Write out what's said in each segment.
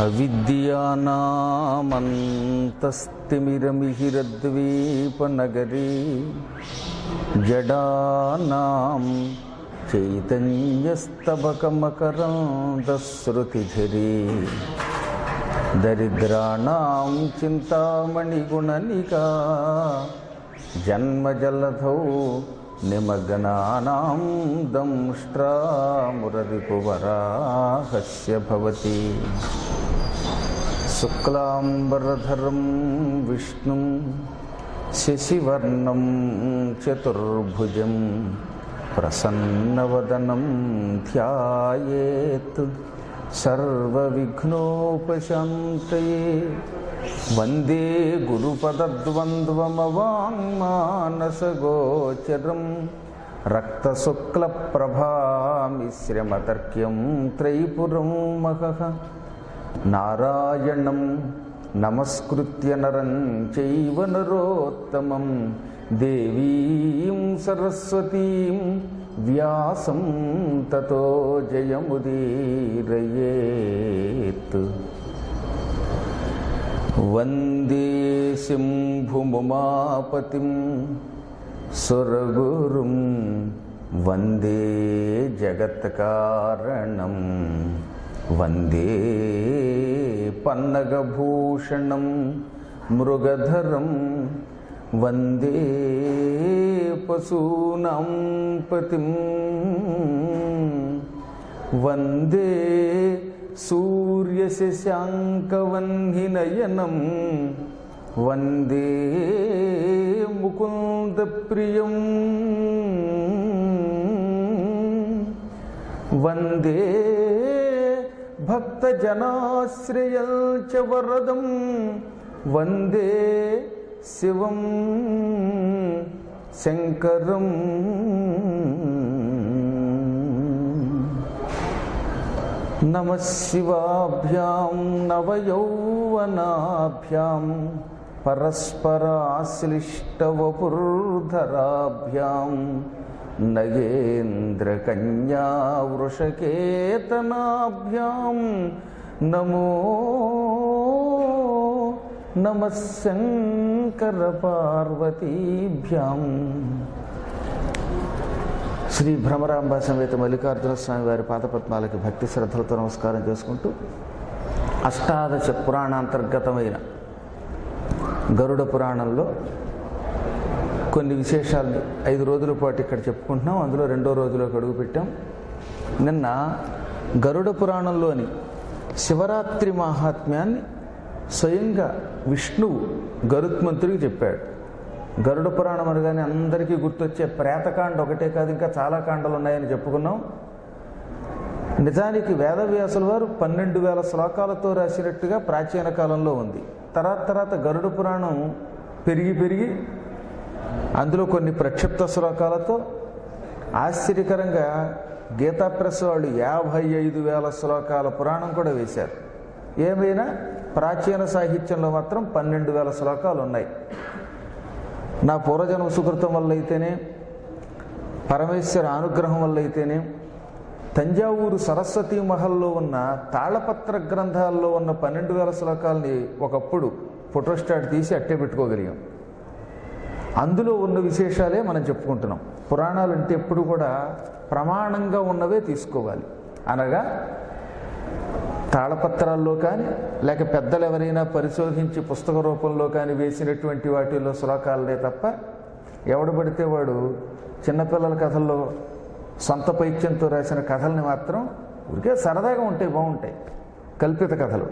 అవిద్యానామంతస్తిమిరమిహిరద్వీపనగరీ జడానాం చైతన్యస్తబకమకరందశ్రుతిఝరీ దరిద్రాణం చింతామణిగుణనికా జన్మజలధౌ నిమగ్నానాం దంష్ట్రామురరిపువరాహస్య భవతి శుక్లాంబరధరం విష్ణుం శశివర్ణం చతుర్భుజం ప్రసన్నవదనం ధ్యాయేత్ సర్వవిఘ్నోపశాంతయే వందే గురుపదద్వంద్వమవాङ्మానసగోచరం రక్తశుక్లప్రభామిశ్రమతర్క్యం త్రైపురం మహః నారాయణం నమస్కృత్య నరం చైవ నరోత్తమం దేవీం సరస్వతీం వ్యాసం తతో జయముదీరయేత్ వందే శంభుముమాపతిం సురగురుం వందే జగత్కారణం వందే పన్నగభూషణం మృగధరం వందే పశూనాం పతిం వందే సూర్యశశాంకవన్హినయనం వందే ముకుందప్రియం వందే భక్తజనాశ్రయం చ వరదం వందే శివం శంకరం నమ శివాభ్యాం నవయౌవనాభ్యాం పరస్పరాశ్లిష్టవపుర్ధరాభ్యాం నగేంద్రకన్యా వృషకేతనాభ్యాం నమో నమ శంకర పార్వతీభ్యాం శ్రీ భ్రమరాంబ సమేత మల్లికార్జున స్వామి వారి పాదపద్మాలకి భక్తి శ్రద్ధలతో నమస్కారం చేసుకుంటూ అష్టాదశ పురాణాంతర్గతమైన గరుడ పురాణంలో కొన్ని విశేషాలు ఐదు రోజుల పాటు ఇక్కడ చెప్పుకుంటున్నాం అందులో రెండో రోజులోకి అడుగు పెట్టాం నిన్న గరుడ పురాణంలోని శివరాత్రి మహాత్మ్యాన్ని స్వయంగా విష్ణువు గరుత్మంతుడికి చెప్పాడు గరుడ పురాణం అనగానే అందరికీ గుర్తొచ్చే ప్రేతకాండ ఒకటే కాదు ఇంకా చాలా కాండలు ఉన్నాయని చెప్పుకున్నాం నిజానికి వేదవ్యాసుల వారు పన్నెండు వేల శ్లోకాలతో రాసినట్టుగా ప్రాచీన కాలంలో ఉంది తర్వాత తర్వాత గరుడ పురాణం పెరిగి పెరిగి అందులో కొన్ని ప్రక్షిప్త శ్లోకాలతో ఆశ్చర్యకరంగా గీతా ప్రెస్ వాళ్ళు యాభై ఐదు వేల శ్లోకాల పురాణం కూడా వేశారు ఏమైనా ప్రాచీన సాహిత్యంలో మాత్రం పన్నెండు వేల శ్లోకాలు ఉన్నాయి నా పూర్వజన్మ సుకృతం వల్ల అయితేనే పరమేశ్వర అనుగ్రహం వల్ల అయితేనే తంజావూరు సరస్వతీ మహల్లో ఉన్న తాళపత్ర గ్రంథాల్లో ఉన్న పన్నెండు వేల శ్లోకాలని ఒకప్పుడు ఫోటోస్టాట్ తీసి అట్టే పెట్టుకోగలిగాం అందులో ఉన్న విశేషాలే మనం చెప్పుకుంటున్నాం పురాణాలు అంటే ఎప్పుడు కూడా ప్రమాణంగా ఉన్నవే తీసుకోవాలి అనగా తాళపత్రాల్లో కానీ లేక పెద్దలు ఎవరైనా పరిశోధించి పుస్తక రూపంలో కానీ వేసినటువంటి వాటిల్లో శ్లోకాలనే తప్ప ఎవడు పడితే వాడు చిన్నపిల్లల కథల్లో సొంత పైత్యంతో రాసిన కథల్ని మాత్రం ఊరికే సరదాగా ఉంటాయి బాగుంటాయి కల్పిత కథలు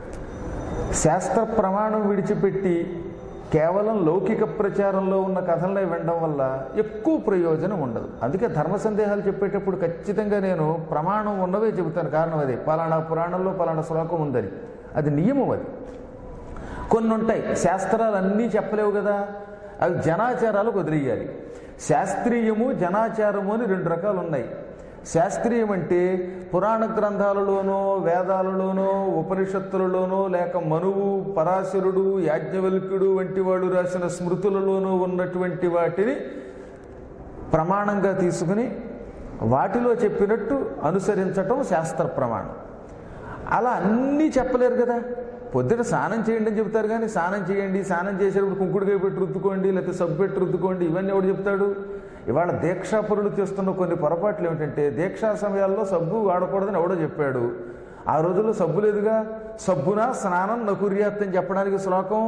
శాస్త్ర ప్రమాణం విడిచిపెట్టి కేవలం లౌకిక ప్రచారంలో ఉన్న కథలనే వినడం వల్ల ఎక్కువ ప్రయోజనం ఉండదు అందుకే ధర్మ సందేహాలు చెప్పేటప్పుడు ఖచ్చితంగా నేను ప్రమాణం ఉన్నవే చెబుతాను కారణం అదే పలానా పురాణంలో పలానా శ్లోకం ఉందని అది నియమం అది కొన్ని ఉంటాయి శాస్త్రాలు అన్నీ చెప్పలేవు కదా అవి జనాచారాలకు వదిలేయాలి శాస్త్రీయము జనాచారము అని రెండు రకాలు ఉన్నాయి శాస్త్రీయం అంటే పురాణ గ్రంథాలలోనో వేదాలలోనో ఉపనిషత్తులలోనో లేక మనువు పరాశరుడు యాజ్ఞవల్క్యుడు వంటి వాళ్ళు రాసిన స్మృతులలోనూ ఉన్నటువంటి వాటిని ప్రమాణంగా తీసుకుని వాటిలో చెప్పినట్టు అనుసరించటం శాస్త్ర ప్రమాణం అలా అన్నీ చెప్పలేరు కదా పొద్దున స్నానం చేయండి అని చెప్తారు కానీ స్నానం చేయండి స్నానం చేసేటప్పుడు కుంకుడుకాయ పెట్టి రుద్దుకోండి లేకపోతే సబ్బు పెట్టి రుద్దుకోండి ఇవన్నీ ఎవడు చెప్తాడు ఇవాళ దీక్షాపరులు చేస్తున్న కొన్ని పొరపాట్లు ఏమిటంటే దీక్షా సమయాల్లో సబ్బు వాడకూడదని ఎవడో చెప్పాడు ఆ రోజుల్లో సబ్బు లేదుగా సబ్బున స్నానం నకుర్యాత్ అని చెప్పడానికి శ్లోకం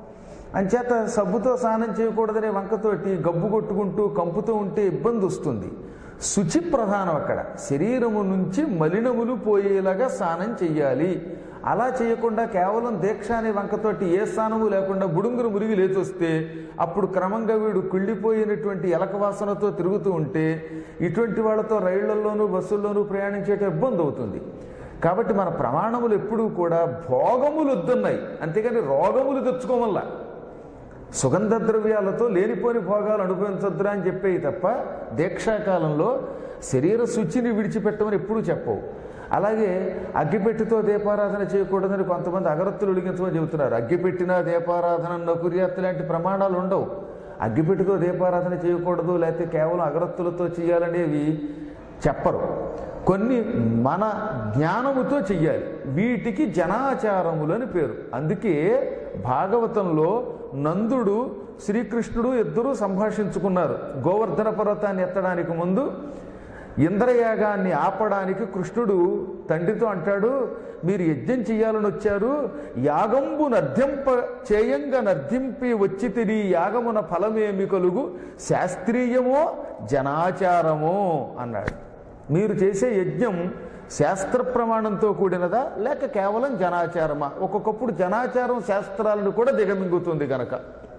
అంచేత సబ్బుతో స్నానం చేయకూడదనే వంకతోటి గబ్బు కొట్టుకుంటూ కంపుతూ ఉంటే ఇబ్బంది వస్తుంది శుచి ప్రధానం అక్కడ శరీరము నుంచి మలినములు పోయేలాగా స్నానం చెయ్యాలి అలా చేయకుండా కేవలం దీక్ష అనే వంకతోటి ఏ స్నానము లేకుండా బుడుంగురు మురిగి లేచొస్తే అప్పుడు క్రమంగా వీడు కుళ్ళిపోయినటువంటి ఎలక వాసనతో తిరుగుతూ ఉంటే ఇటువంటి వాళ్ళతో రైళ్లలోనూ బస్సుల్లోనూ ప్రయాణించేట ఇబ్బంది అవుతుంది కాబట్టి మన ప్రమాణములు ఎప్పుడూ కూడా భోగములు వద్దున్నాయి అంతేగాని రోగములు తెచ్చుకోమల్లా సుగంధ ద్రవ్యాలతో లేనిపోని భోగాలు అనుభవించొద్దురా అని చెప్పేవి తప్ప దీక్షాకాలంలో శరీర శుచిని విడిచిపెట్టమని ఎప్పుడూ చెప్పవు అలాగే అగ్గిపెట్టితో దీపారాధన చేయకూడదని కొంతమంది అగరత్తులు ఉడిగించమని చెబుతున్నారు అగ్గిపెట్టిన దీపారాధన నకుర్యాత్తు లాంటి ప్రమాణాలు ఉండవు అగ్గిపెట్టితో దీపారాధన చేయకూడదు లేకపోతే కేవలం అగరత్తులతో చేయాలనేవి చెప్పరు కొన్ని మన జ్ఞానముతో చెయ్యాలి వీటికి జనాచారములు అని పేరు అందుకే భాగవతంలో నందుడు శ్రీకృష్ణుడు ఇద్దరూ సంభాషించుకున్నారు గోవర్ధన పర్వతాన్ని ఎత్తడానికి ముందు ఇంద్రయాగాన్ని ఆపడానికి కృష్ణుడు తండ్రితో అంటాడు మీరు యజ్ఞం చేయాలని వచ్చారు యాగంబు నర్ధింప చేయంగా నర్ధింపి వచ్చి తిని యాగమున ఫలమేమి కలుగు శాస్త్రీయమో జనాచారమో అన్నాడు మీరు చేసే యజ్ఞం శాస్త్ర ప్రమాణంతో కూడినదా లేక కేవలం జనాచారమా ఒక్కొక్కప్పుడు జనాచారం శాస్త్రాలను కూడా దిగమింగుతుంది గనక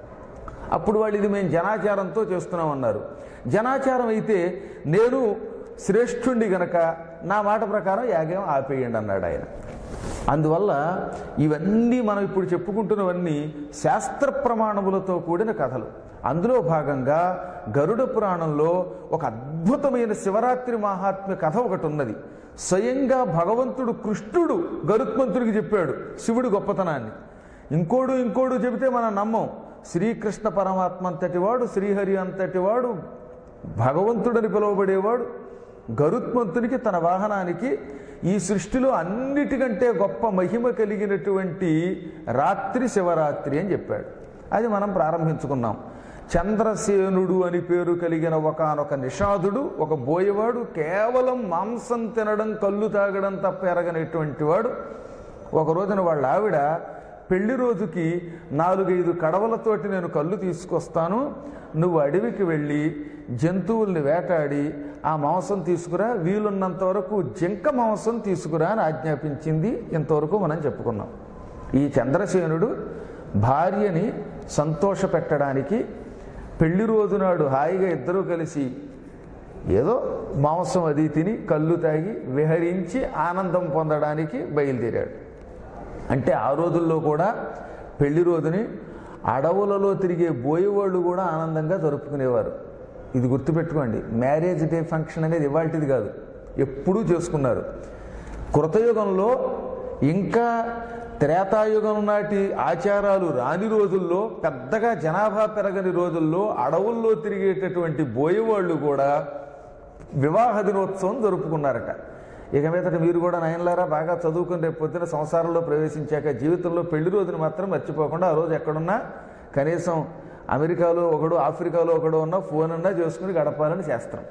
అప్పుడు వాళ్ళు ఇది మేము జనాచారంతో చేస్తున్నాం అన్నారు జనాచారం అయితే నేను శ్రేష్ఠుండి గనక నా మాట ప్రకారం యాగం ఆపేయండి అన్నాడు ఆయన అందువల్ల ఇవన్నీ మనం ఇప్పుడు చెప్పుకుంటున్నవన్నీ శాస్త్ర ప్రమాణములతో కూడిన కథలు అందులో భాగంగా గరుడ పురాణంలో ఒక అద్భుతమైన శివరాత్రి మహాత్మ్య కథ ఒకటి ఉన్నది స్వయంగా భగవంతుడు కృష్ణుడు గరుత్మంతుడికి చెప్పాడు శివుడి గొప్పతనాన్ని ఇంకోడు ఇంకోడు చెబితే మనం నమ్మం శ్రీకృష్ణ పరమాత్మ అంతటి వాడు శ్రీహరి అంతటి వాడు భగవంతుడని పిలువబడేవాడు గరుత్మంతునికి తన వాహనానికి ఈ సృష్టిలో అన్నిటికంటే గొప్ప మహిమ కలిగినటువంటి రాత్రి శివరాత్రి అని చెప్పాడు అది మనం ప్రారంభించుకున్నాం చంద్రసేనుడు అని పేరు కలిగిన ఒకనొక నిషాదుడు ఒక బోయవాడు కేవలం మాంసం తినడం కళ్ళు తాగడం తప్ప ఎరగనటువంటి వాడు ఒక రోజున వాళ్ళ ఆవిడ పెళ్లి రోజుకి నాలుగైదు కడవలతోటి నేను కళ్ళు తీసుకొస్తాను నువ్వు అడవికి వెళ్ళి జంతువుల్ని వేటాడి ఆ మాంసం తీసుకురా వీలున్నంత వరకు జింక మాంసం తీసుకురా అని ఆజ్ఞాపించింది ఇంతవరకు మనం చెప్పుకున్నాం ఈ చంద్రసేనుడు భార్యని సంతోష పెట్టడానికి పెళ్లి రోజు నాడు హాయిగా ఇద్దరూ కలిసి ఏదో మాంసం అది తిని కళ్ళు తాగి విహరించి ఆనందం పొందడానికి బయలుదేరాడు అంటే ఆ రోజుల్లో కూడా పెళ్లి రోజుని అడవులలో తిరిగే బోయేవాళ్ళు కూడా ఆనందంగా జరుపుకునేవారు ఇది గుర్తుపెట్టుకోండి మ్యారేజ్ డే ఫంక్షన్ అనేది ఇవాల్టిది కాదు ఎప్పుడూ చేసుకున్నారు కృతయుగంలో ఇంకా త్రేతాయుగం నాటి ఆచారాలు రాని రోజుల్లో పెద్దగా జనాభా పెరగని రోజుల్లో అడవుల్లో తిరిగేటటువంటి బోయేవాళ్ళు కూడా వివాహ దినోత్సవం జరుపుకున్నారట ఇక మీదట మీరు కూడా నయనలారా బాగా చదువుకుని రేపు పొద్దున సంసారంలో ప్రవేశించాక జీవితంలో పెళ్లి రోజుని మాత్రం మర్చిపోకుండా ఆ రోజు ఎక్కడున్నా కనీసం అమెరికాలో ఒకడు ఆఫ్రికాలో ఒకడు ఉన్నా ఫోన్ అన్నా చేసుకుని గడపాలని శాస్త్రం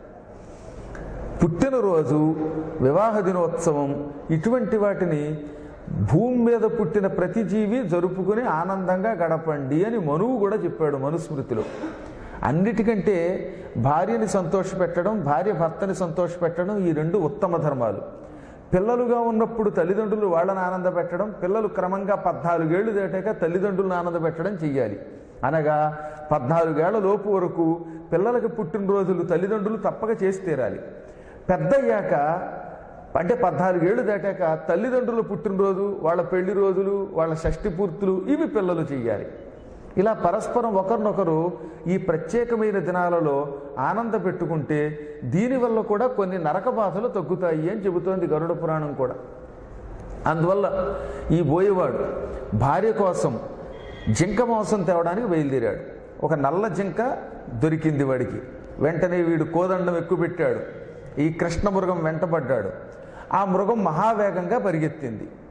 పుట్టినరోజు వివాహ దినోత్సవం ఇటువంటి వాటిని భూమి మీద పుట్టిన ప్రతి జీవి జరుపుకుని ఆనందంగా గడపండి అని మనువు కూడా చెప్పాడు మనుస్మృతిలో అన్నిటికంటే భార్యని సంతోషపెట్టడం భార్య భర్తని సంతోషపెట్టడం ఈ రెండు ఉత్తమ ధర్మాలు పిల్లలుగా ఉన్నప్పుడు తల్లిదండ్రులు వాళ్ళని ఆనందపెట్టడం పిల్లలు క్రమంగా పద్నాలుగేళ్లు దాటాక తల్లిదండ్రులను ఆనందపెట్టడం చెయ్యాలి అనగా పద్నాలుగేళ్ల లోపు వరకు పిల్లలకి పుట్టినరోజులు తల్లిదండ్రులు తప్పక చేసి తీరాలి పెద్దయ్యాక అంటే పద్నాలుగేళ్లు దాటాక తల్లిదండ్రుల పుట్టినరోజు వాళ్ళ పెళ్లి రోజులు వాళ్ళ షష్టి పూర్తులు ఇవి పిల్లలు చెయ్యాలి ఇలా పరస్పరం ఒకరినొకరు ఈ ప్రత్యేకమైన దినాలలో ఆనంద పెట్టుకుంటే దీనివల్ల కూడా కొన్ని నరక బాధలు తగ్గుతాయి అని చెబుతోంది గరుడ పురాణం కూడా అందువల్ల ఈ బోయేవాడు భార్య కోసం జింక మాంసం తేవడానికి బయలుదేరాడు ఒక నల్ల జింక దొరికింది వాడికి వెంటనే వీడు కోదండం ఎక్కువ పెట్టాడు ఈ కృష్ణ మృగం వెంటబడ్డాడు ఆ మృగం మహావేగంగా పరిగెత్తింది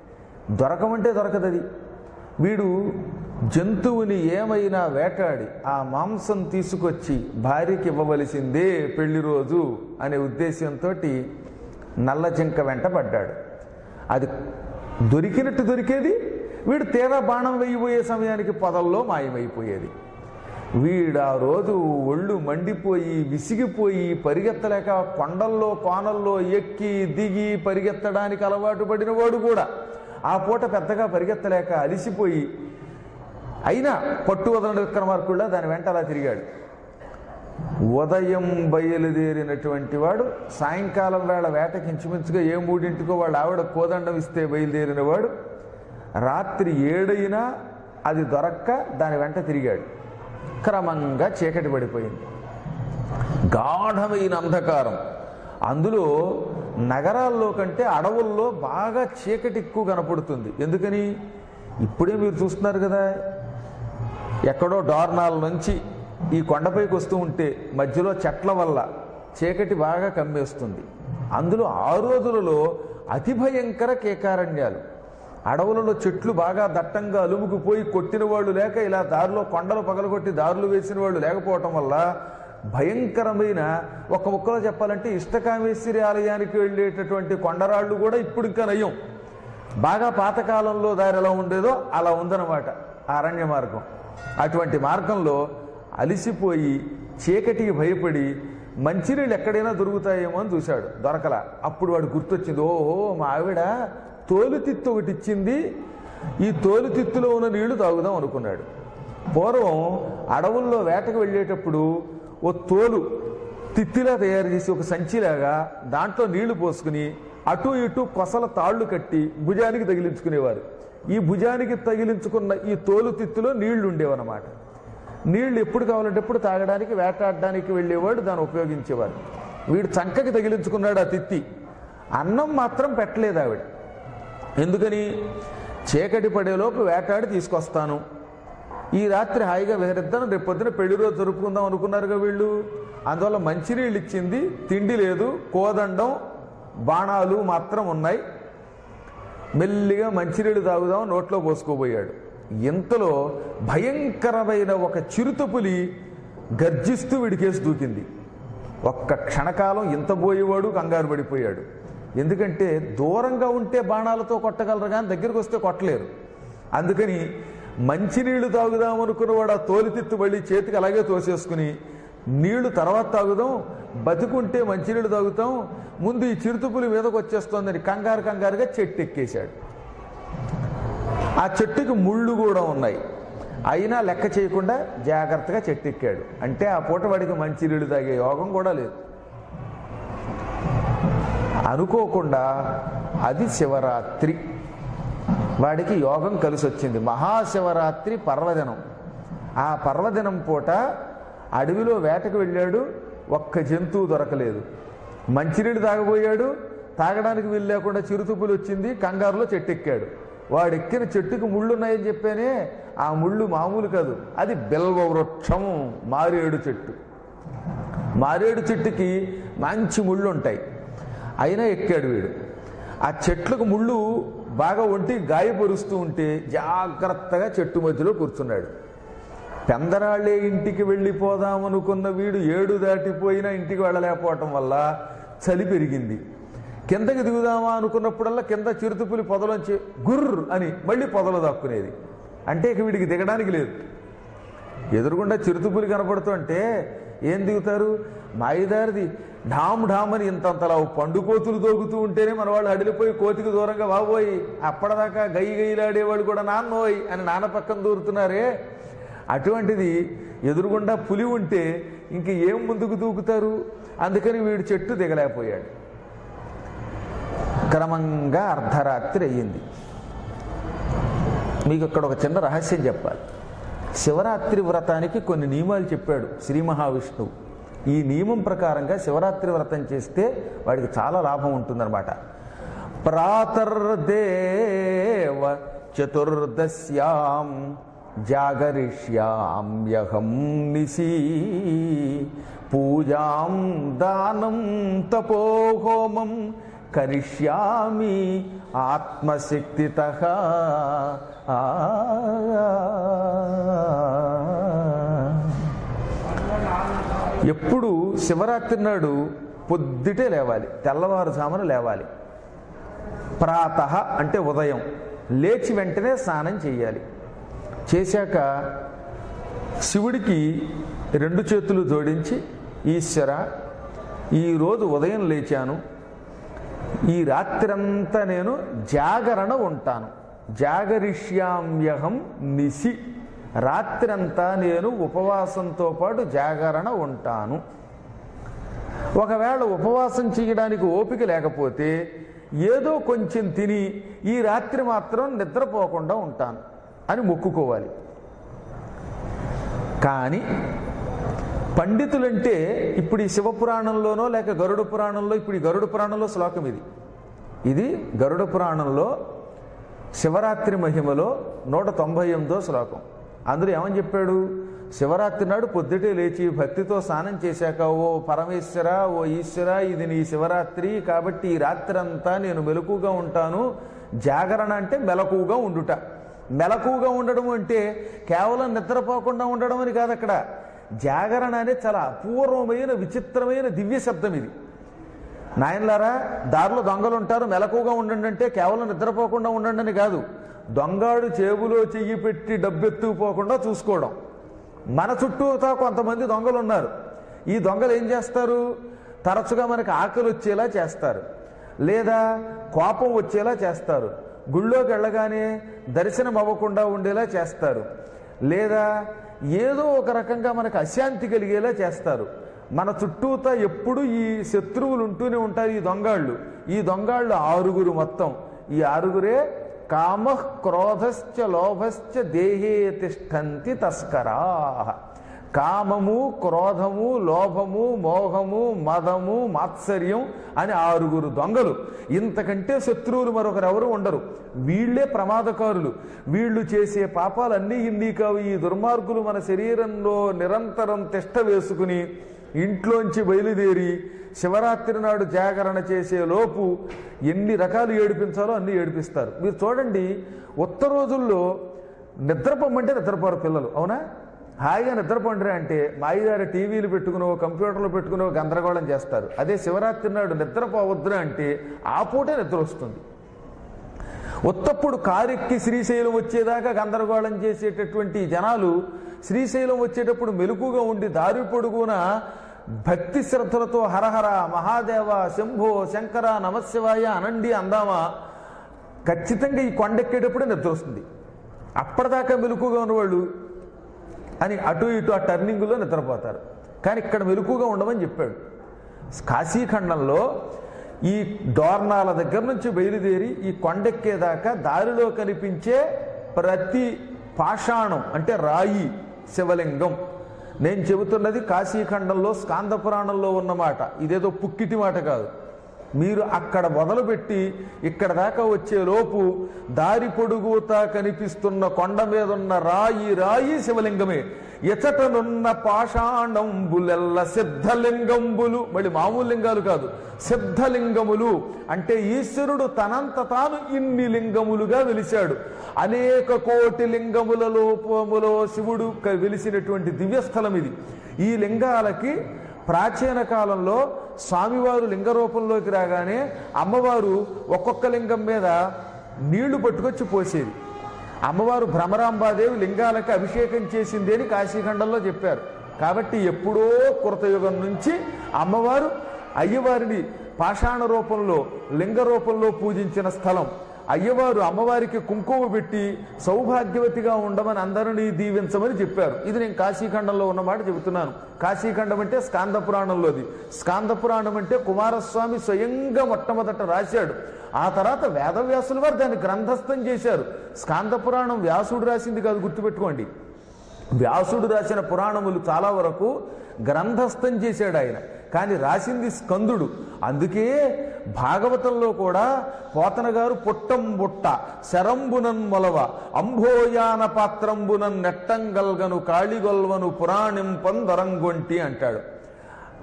దొరకమంటే దొరకదు అది వీడు జంతువుని ఏమైనా వేటాడి ఆ మాంసం తీసుకొచ్చి భార్యకి ఇవ్వవలసిందే పెళ్లి రోజు అనే ఉద్దేశంతో నల్ల జింక వెంట పడ్డాడు అది దొరికినట్టు దొరికేది వీడు తీరా బాణం వేయబోయే సమయానికి పొదల్లో మాయమైపోయేది వీడు ఆ రోజు ఒళ్ళు మండిపోయి విసిగిపోయి పరిగెత్తలేక కొండల్లో కోనల్లో ఎక్కి దిగి పరిగెత్తడానికి అలవాటు పడిన వాడు కూడా ఆ పూట పెద్దగా పరిగెత్తలేక అలిసిపోయి అయినా పట్టు వదలని విక్రమార్కుల్లా దాని వెంట అలా తిరిగాడు ఉదయం బయలుదేరినటువంటి వాడు సాయంకాలం వేళ వేటకి ఇంచుమించుగా ఏ మూడింటికో వాళ్ళ ఆవిడ కోదండం ఇస్తే బయలుదేరిన వాడు రాత్రి ఏడైనా అది దొరక్క దాని వెంట తిరిగాడు క్రమంగా చీకటి పడిపోయింది గాఢమైన అంధకారం అందులో నగరాల్లో కంటే అడవుల్లో బాగా చీకటి ఎక్కువ కనపడుతుంది ఎందుకని ఇప్పుడే మీరు చూస్తున్నారు కదా ఎక్కడో డోర్నాల నుంచి ఈ కొండపైకి వస్తూ ఉంటే మధ్యలో చెట్ల వల్ల చీకటి బాగా కమ్మేస్తుంది అందులో ఆ రోజులలో అతి భయంకర కేకారణ్యాలు అడవులలో చెట్లు బాగా దట్టంగా అలుముకుపోయి కొట్టిన వాళ్ళు లేక ఇలా దారిలో కొండలు పగలగొట్టి దారులు వేసిన వాళ్ళు లేకపోవటం వల్ల భయంకరమైన ఒక ముక్కలో చెప్పాలంటే ఇష్టకామేశ్వరి ఆలయానికి వెళ్ళేటటువంటి కొండరాళ్ళు కూడా ఇప్పుడు ఇంకా నయం బాగా పాతకాలంలో దారి ఎలా ఉండేదో అలా ఉందన్నమాట ఆ అరణ్య మార్గం అటువంటి మార్గంలో అలిసిపోయి చీకటికి భయపడి మంచినీళ్ళు ఎక్కడైనా దొరుకుతాయేమో అని చూశాడు దొరకల అప్పుడు వాడు గుర్తొచ్చింది ఓహో మా ఆవిడ తోలుతిత్తు ఒకటి ఇచ్చింది ఈ తోలుతిత్తులో ఉన్న నీళ్లు తాగుదాం అనుకున్నాడు పూర్వం అడవుల్లో వేటకు వెళ్ళేటప్పుడు ఓ తోలు తిత్తిలా తయారు చేసి ఒక సంచిలాగా దాంట్లో నీళ్లు పోసుకుని అటు ఇటు కొసల తాళ్లు కట్టి భుజానికి తగిలించుకునేవారు ఈ భుజానికి తగిలించుకున్న ఈ తోలు తిత్తులో నీళ్లు ఉండేవన్నమాట నీళ్లు ఎప్పుడు కావాలంటే ఎప్పుడు తాగడానికి వేటాడడానికి వెళ్ళేవాడు దాన్ని ఉపయోగించేవారు వీడు చంకకి తగిలించుకున్నాడు ఆ తిత్తి అన్నం మాత్రం పెట్టలేదు ఆవిడ ఎందుకని చీకటి పడేలోపు వేటాడి తీసుకొస్తాను ఈ రాత్రి హాయిగా విహరిద్దాం రేపు పొద్దున పెళ్లి రోజు జరుపుకుందాం అనుకున్నారుగా వీళ్ళు అందువల్ల మంచినీళ్ళు ఇచ్చింది తిండి లేదు కోదండం బాణాలు మాత్రం ఉన్నాయి మెల్లిగా మంచినీళ్ళు తాగుదాం నోట్లో పోసుకోబోయాడు ఇంతలో భయంకరమైన ఒక చిరుతపులి గర్జిస్తూ వీడికేసి దూకింది ఒక్క క్షణకాలం ఇంత పోయేవాడు కంగారు పడిపోయాడు ఎందుకంటే దూరంగా ఉంటే బాణాలతో కొట్టగలరు కానీ దగ్గరికి వస్తే కొట్టలేరు అందుకని మంచినీళ్లు తాగుదాం అనుకున్నవాడు ఆ తోలితిత్తు మళ్ళీ చేతికి అలాగే తోసేసుకుని నీళ్లు తర్వాత తాగుదాం బతుకుంటే మంచినీళ్ళు తాగుతాం ముందు ఈ చిరుతుపులి మీదకి వచ్చేస్తోందని కంగారు కంగారుగా చెట్టు ఎక్కేశాడు ఆ చెట్టుకి ముళ్ళు కూడా ఉన్నాయి అయినా లెక్క చేయకుండా జాగ్రత్తగా చెట్టు ఎక్కాడు అంటే ఆ పూట వాడికి మంచినీళ్ళు తాగే యోగం కూడా లేదు అనుకోకుండా అది శివరాత్రి వాడికి యోగం కలిసి వచ్చింది మహాశివరాత్రి పర్వదినం ఆ పర్వదినం పూట అడవిలో వేటకు వెళ్ళాడు ఒక్క జంతువు దొరకలేదు మంచినీళ్ళు తాగబోయాడు తాగడానికి వీలు లేకుండా చిరుతుపులు వచ్చింది కంగారులో చెట్టు ఎక్కాడు వాడు ఎక్కిన చెట్టుకు ముళ్ళు ఉన్నాయని చెప్పానే ఆ ముళ్ళు మామూలు కాదు అది బిల్వ వృక్షం మారేడు చెట్టు మారేడు చెట్టుకి మంచి ముళ్ళు ఉంటాయి అయినా ఎక్కాడు వీడు ఆ చెట్లకు ముళ్ళు బాగా ఒంటి గాయపరుస్తూ ఉంటే జాగ్రత్తగా చెట్టు మధ్యలో కూర్చున్నాడు పెందరాళ్ళే ఇంటికి వెళ్ళిపోదామనుకున్న వీడు ఏడు దాటిపోయినా ఇంటికి వెళ్ళలేకపోవటం వల్ల చలి పెరిగింది కిందకి దిగుదామా అనుకున్నప్పుడల్లా కింద చిరుతుపులి పొదలోంచి గుర్ర్ అని మళ్ళీ పొదలో దాక్కునేది అంటే ఇక వీడికి దిగడానికి లేదు ఎదురుగుండా చిరుతుపులి కనపడుతుంటే ఏం దిగుతారు మాయిదారిది ఢామ్ ఢామ్ అని ఇంతంతలా పండు కోతులు దోగుతూ ఉంటేనే మన వాళ్ళు అడిలిపోయి కోతికి దూరంగా బాబోయి అప్పటిదాకా గై గైలాడేవాళ్ళు కూడా నాన్నోయ్ అని నాన్న పక్కన దూరుతున్నారే అటువంటిది ఎదురుగుండా పులి ఉంటే ఇంక ఏం ముందుకు దూకుతారు అందుకని వీడు చెట్టు దిగలేకపోయాడు క్రమంగా అర్ధరాత్రి అయ్యింది మీకు ఇక్కడ ఒక చిన్న రహస్యం చెప్పాలి శివరాత్రి వ్రతానికి కొన్ని నియమాలు చెప్పాడు శ్రీ మహావిష్ణువు ఈ నియమం ప్రకారంగా శివరాత్రి వ్రతం చేస్తే వాడికి చాలా లాభం ఉంటుందన్నమాట ప్రాతర్దేవ చతుర్దశ్యాం జాగరిష్యామ్యహం నిశీ పూజాం దానం తపోహోమం కరిష్యామి ఆత్మశక్తిత ఎప్పుడు శివరాత్రి నాడు పొద్దుటే లేవాలి తెల్లవారుజామున లేవాలి ప్రాత అంటే ఉదయం లేచి వెంటనే స్నానం చేయాలి చేశాక శివుడికి రెండు చేతులు జోడించి ఈశ్వర ఈరోజు ఉదయం లేచాను ఈ రాత్రంతా నేను జాగరణ ఉంటాను జాగరిష్యామ్యహం నిసి రాత్రంతా నేను ఉపవాసంతో పాటు జాగరణ ఉంటాను ఒకవేళ ఉపవాసం చేయడానికి ఓపిక లేకపోతే ఏదో కొంచెం తిని ఈ రాత్రి మాత్రం నిద్రపోకుండా ఉంటాను అని మొక్కుకోవాలి కానీ పండితులంటే ఇప్పుడు ఈ శివపురాణంలోనో లేక గరుడ పురాణంలో ఇప్పుడు ఈ గరుడ పురాణంలో శ్లోకం ఇది ఇది గరుడ పురాణంలో శివరాత్రి మహిమలో నూట తొంభై ఎనిమిదో శ్లోకం అందులో ఏమని చెప్పాడు శివరాత్రి నాడు పొద్దుటే లేచి భక్తితో స్నానం చేశాక ఓ పరమేశ్వర ఓ ఈశ్వర ఇది నీ శివరాత్రి కాబట్టి ఈ రాత్రి అంతా నేను మెలకుగా ఉంటాను జాగరణ అంటే మెలకుగా ఉండుట మెలకుగా ఉండడం అంటే కేవలం నిద్రపోకుండా ఉండడం అని కాదు అక్కడ జాగరణ అనేది చాలా అపూర్వమైన విచిత్రమైన దివ్య శబ్దం ఇది నాయనలారా దారిలో దొంగలు ఉంటారు మెలకుగా ఉండండి అంటే కేవలం నిద్రపోకుండా ఉండండి అని కాదు దొంగాడు చేబులో చెయ్యి పెట్టి డబ్బెత్తుకుపోకుండా చూసుకోవడం మన చుట్టూతా కొంతమంది దొంగలు ఉన్నారు ఈ దొంగలు ఏం చేస్తారు తరచుగా మనకి ఆకలి వచ్చేలా చేస్తారు లేదా కోపం వచ్చేలా చేస్తారు గుళ్ళోకి వెళ్ళగానే దర్శనం అవ్వకుండా ఉండేలా చేస్తారు లేదా ఏదో ఒక రకంగా మనకు అశాంతి కలిగేలా చేస్తారు మన చుట్టూతా ఎప్పుడు ఈ శత్రువులు ఉంటూనే ఉంటారు ఈ దొంగాళ్ళు ఈ దొంగాళ్ళు ఆరుగురు మొత్తం ఈ ఆరుగురే కామ క్రోధశ్చ లోభశ్చ దేహే తిష్టంతి తస్కరా కామము క్రోధము లోభము మోహము మదము మాత్సర్యం అని ఆరుగురు దొంగలు ఇంతకంటే శత్రువులు మరొకరు ఎవరు ఉండరు వీళ్ళే ప్రమాదకారులు వీళ్ళు చేసే పాపాలన్నీ ఇన్ని కావు ఈ దుర్మార్గులు మన శరీరంలో నిరంతరం తిష్ట వేసుకుని ఇంట్లోంచి బయలుదేరి శివరాత్రి నాడు జాగరణ చేసే లోపు ఎన్ని రకాలు ఏడిపించాలో అన్ని ఏడిపిస్తారు మీరు చూడండి ఉత్త రోజుల్లో నిద్రపోమంటే నిద్రపోరు పిల్లలు అవునా హాయిగా నిద్రపోండిరా అంటే మాయిదారి టీవీలు పెట్టుకునో కంప్యూటర్లు పెట్టుకునో గందరగోళం చేస్తారు అదే శివరాత్రి నాడు నిద్రపోవద్దురా అంటే ఆ పూటే నిద్ర వస్తుంది ఉత్తప్పుడు కారెక్కి శ్రీశైలం వచ్చేదాకా గందరగోళం చేసేటటువంటి జనాలు శ్రీశైలం వచ్చేటప్పుడు మెలుకుగా ఉండి దారి పొడుగున భక్తి శ్రద్ధలతో హరహర మహాదేవ శంభో శంకర నమశివాయ అనండి అందామా ఖచ్చితంగా ఈ కొండెక్కేటప్పుడే నిద్ర వస్తుంది అప్పటిదాకా మెలుకుగా ఉన్నవాళ్ళు అని అటు ఇటు ఆ టర్నింగులో నిద్రపోతారు కానీ ఇక్కడ మెలుకుగా ఉండమని చెప్పాడు కాశీఖండంలో ఈ డోర్నాల దగ్గర నుంచి బయలుదేరి ఈ కొండెక్కేదాకా దారిలో కనిపించే ప్రతి పాషాణం అంటే రాయి శివలింగం నేను చెబుతున్నది కాశీఖండంలో స్కాంద పురాణంలో ఉన్నమాట ఇదేదో పుక్కిటి మాట కాదు మీరు అక్కడ మొదలుపెట్టి ఇక్కడ దాకా వచ్చే లోపు దారి పొడుగుతా కనిపిస్తున్న కొండ మీద ఉన్న రాయి రాయి శివలింగమే ఎచటనున్న పాషాణంబులెల్ల సిద్ధలింగంబులు మళ్ళీ మామూలు లింగాలు కాదు సిద్ధలింగములు అంటే ఈశ్వరుడు తనంత తాను ఇన్ని లింగములుగా వెలిశాడు అనేక కోటి లింగముల లోపములో శివుడు క- వెలిసినటువంటి దివ్యస్థలం ఇది ఈ లింగాలకి ప్రాచీన కాలంలో స్వామివారు లింగ రూపంలోకి రాగానే అమ్మవారు ఒక్కొక్క లింగం మీద నీళ్లు పట్టుకొచ్చి పోసేది అమ్మవారు భ్రమరాంబాదేవి లింగాలకు అభిషేకం చేసింది అని కాశీఖండంలో చెప్పారు కాబట్టి ఎప్పుడో కృతయుగం నుంచి అమ్మవారు అయ్యవారిని పాషాణ రూపంలో లింగ రూపంలో పూజించిన స్థలం అయ్యవారు అమ్మవారికి కుంకుమ పెట్టి సౌభాగ్యవతిగా ఉండమని అందరినీ దీవించమని చెప్పారు ఇది నేను కాశీఖండంలో ఉన్నమాట చెబుతున్నాను కాశీఖండం అంటే స్కాంద పురాణంలోది స్కాంద పురాణం అంటే కుమారస్వామి స్వయంగా మొట్టమొదట రాశాడు ఆ తర్వాత వేదవ్యాసులు వారు దాన్ని గ్రంథస్థం చేశారు స్కాంద పురాణం వ్యాసుడు రాసింది కాదు గుర్తుపెట్టుకోండి వ్యాసుడు రాసిన పురాణములు చాలా వరకు గ్రంథస్థం చేశాడు ఆయన కానీ రాసింది స్కందుడు అందుకే భాగవతంలో కూడా పోతన గారు పుట్టం బుట్ట శరంబునన్ మొలవ అంభోయాన పాత్రంబునన్ నెట్టంగల్గను కాళిగొల్వను పురాణింపం దొరంగొంటి అంటాడు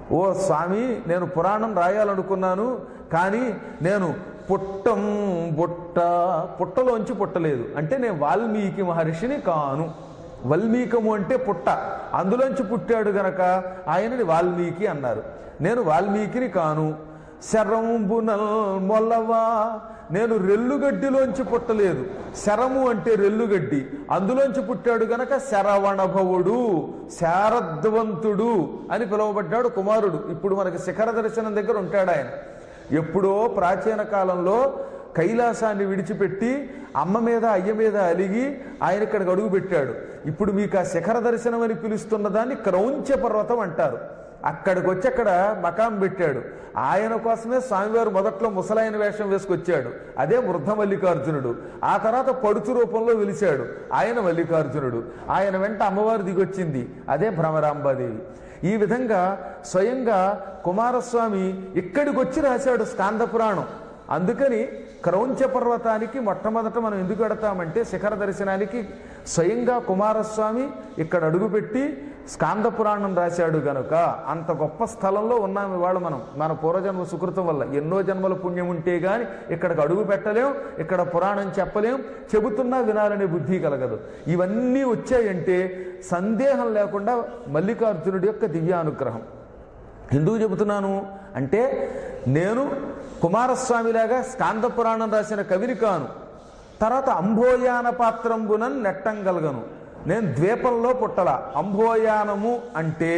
ఓ స్వామి నేను పురాణం రాయాలనుకున్నాను కానీ నేను పుట్టం బుట్ట పుట్టలోంచి పుట్టలేదు అంటే నేను వాల్మీకి మహర్షిని కాను వల్మీకము అంటే పుట్ట అందులోంచి పుట్టాడు గనక ఆయనని వాల్మీకి అన్నారు నేను వాల్మీకిని కాను శరంబునల్ మొల్లవా నేను రెల్లుగడ్డిలోంచి పుట్టలేదు శరము అంటే రెల్లుగడ్డి అందులోంచి పుట్టాడు గనక శరవణభవుడు శారద్వంతుడు అని పిలువబడ్డాడు కుమారుడు ఇప్పుడు మనకి శిఖర దర్శనం దగ్గర ఉంటాడు ఆయన ఎప్పుడో ప్రాచీన కాలంలో కైలాసాన్ని విడిచిపెట్టి అమ్మ మీద అయ్య మీద అలిగి ఆయన ఇక్కడికి అడుగు పెట్టాడు ఇప్పుడు మీకు ఆ శిఖర దర్శనం అని పిలుస్తున్న దాన్ని క్రౌంచ పర్వతం అంటారు అక్కడికి వచ్చి అక్కడ మకాం పెట్టాడు ఆయన కోసమే స్వామివారు మొదట్లో ముసలాయన వేషం వేసుకొచ్చాడు అదే వృద్ధ మల్లికార్జునుడు ఆ తర్వాత పడుచు రూపంలో వెలిశాడు ఆయన మల్లికార్జునుడు ఆయన వెంట అమ్మవారు దిగొచ్చింది అదే భ్రమరాంబాదేవి ఈ విధంగా స్వయంగా కుమారస్వామి ఇక్కడికి వచ్చి రాశాడు స్కాంద పురాణం అందుకని క్రౌంచ పర్వతానికి మొట్టమొదట మనం ఎందుకు పెడతామంటే శిఖర దర్శనానికి స్వయంగా కుమారస్వామి ఇక్కడ అడుగుపెట్టి స్కాంద పురాణం రాశాడు గనుక అంత గొప్ప స్థలంలో ఉన్నాం ఇవాళ మనం మన పూర్వజన్మ సుకృతం వల్ల ఎన్నో జన్మల పుణ్యం ఉంటే గాని ఇక్కడికి అడుగు పెట్టలేం ఇక్కడ పురాణం చెప్పలేం చెబుతున్నా వినాలనే బుద్ధి కలగదు ఇవన్నీ వచ్చాయంటే సందేహం లేకుండా మల్లికార్జునుడి యొక్క దివ్యానుగ్రహం ఎందుకు చెబుతున్నాను అంటే నేను కుమారస్వామిలాగా స్కాంద పురాణం రాసిన కవిని కాను తర్వాత అంభోయాన పాత్రంబునన్ నెట్టంగలగను నేను ద్వీపంలో పుట్టల అంభోయానము అంటే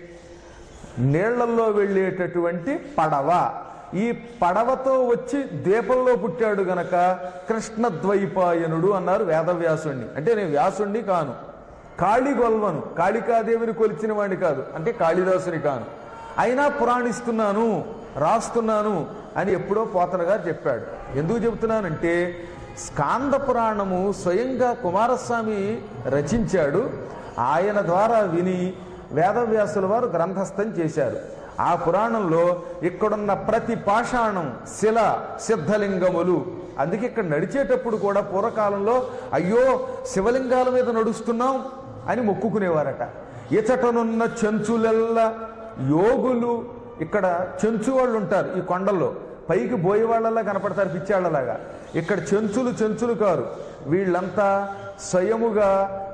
నీళ్లల్లో వెళ్ళేటటువంటి పడవ ఈ పడవతో వచ్చి ద్వీపంలో పుట్టాడు గనక కృష్ణద్వైపాయనుడు అన్నారు వేదవ్యాసుణ్ణి అంటే నేను వ్యాసుణ్ణి కాను కాళిగొల్వను కాళికాదేవిని కొలిచిన వాడిని కాదు అంటే కాళిదాసుని కాను అయినా పురాణిస్తున్నాను రాస్తున్నాను అని ఎప్పుడో పోతన గారు చెప్పాడు ఎందుకు చెబుతున్నానంటే స్కాంద పురాణము స్వయంగా కుమారస్వామి రచించాడు ఆయన ద్వారా విని వేదవ్యాసుల వారు గ్రంథస్థం చేశారు ఆ పురాణంలో ఇక్కడున్న ప్రతి పాషాణం శిల సిద్ధలింగములు అందుకే ఇక్కడ నడిచేటప్పుడు కూడా పూర్వకాలంలో అయ్యో శివలింగాల మీద నడుస్తున్నాం అని మొక్కుకునేవారట ఇచటనున్న చెంచులెల్ల యోగులు ఇక్కడ చెంచు వాళ్ళు ఉంటారు ఈ కొండల్లో పైకి బోయేవాళ్ళలా కనపడతారు పిచ్చాళ్ళలాగా ఇక్కడ చెంచులు చెంచులు కారు వీళ్ళంతా స్వయముగా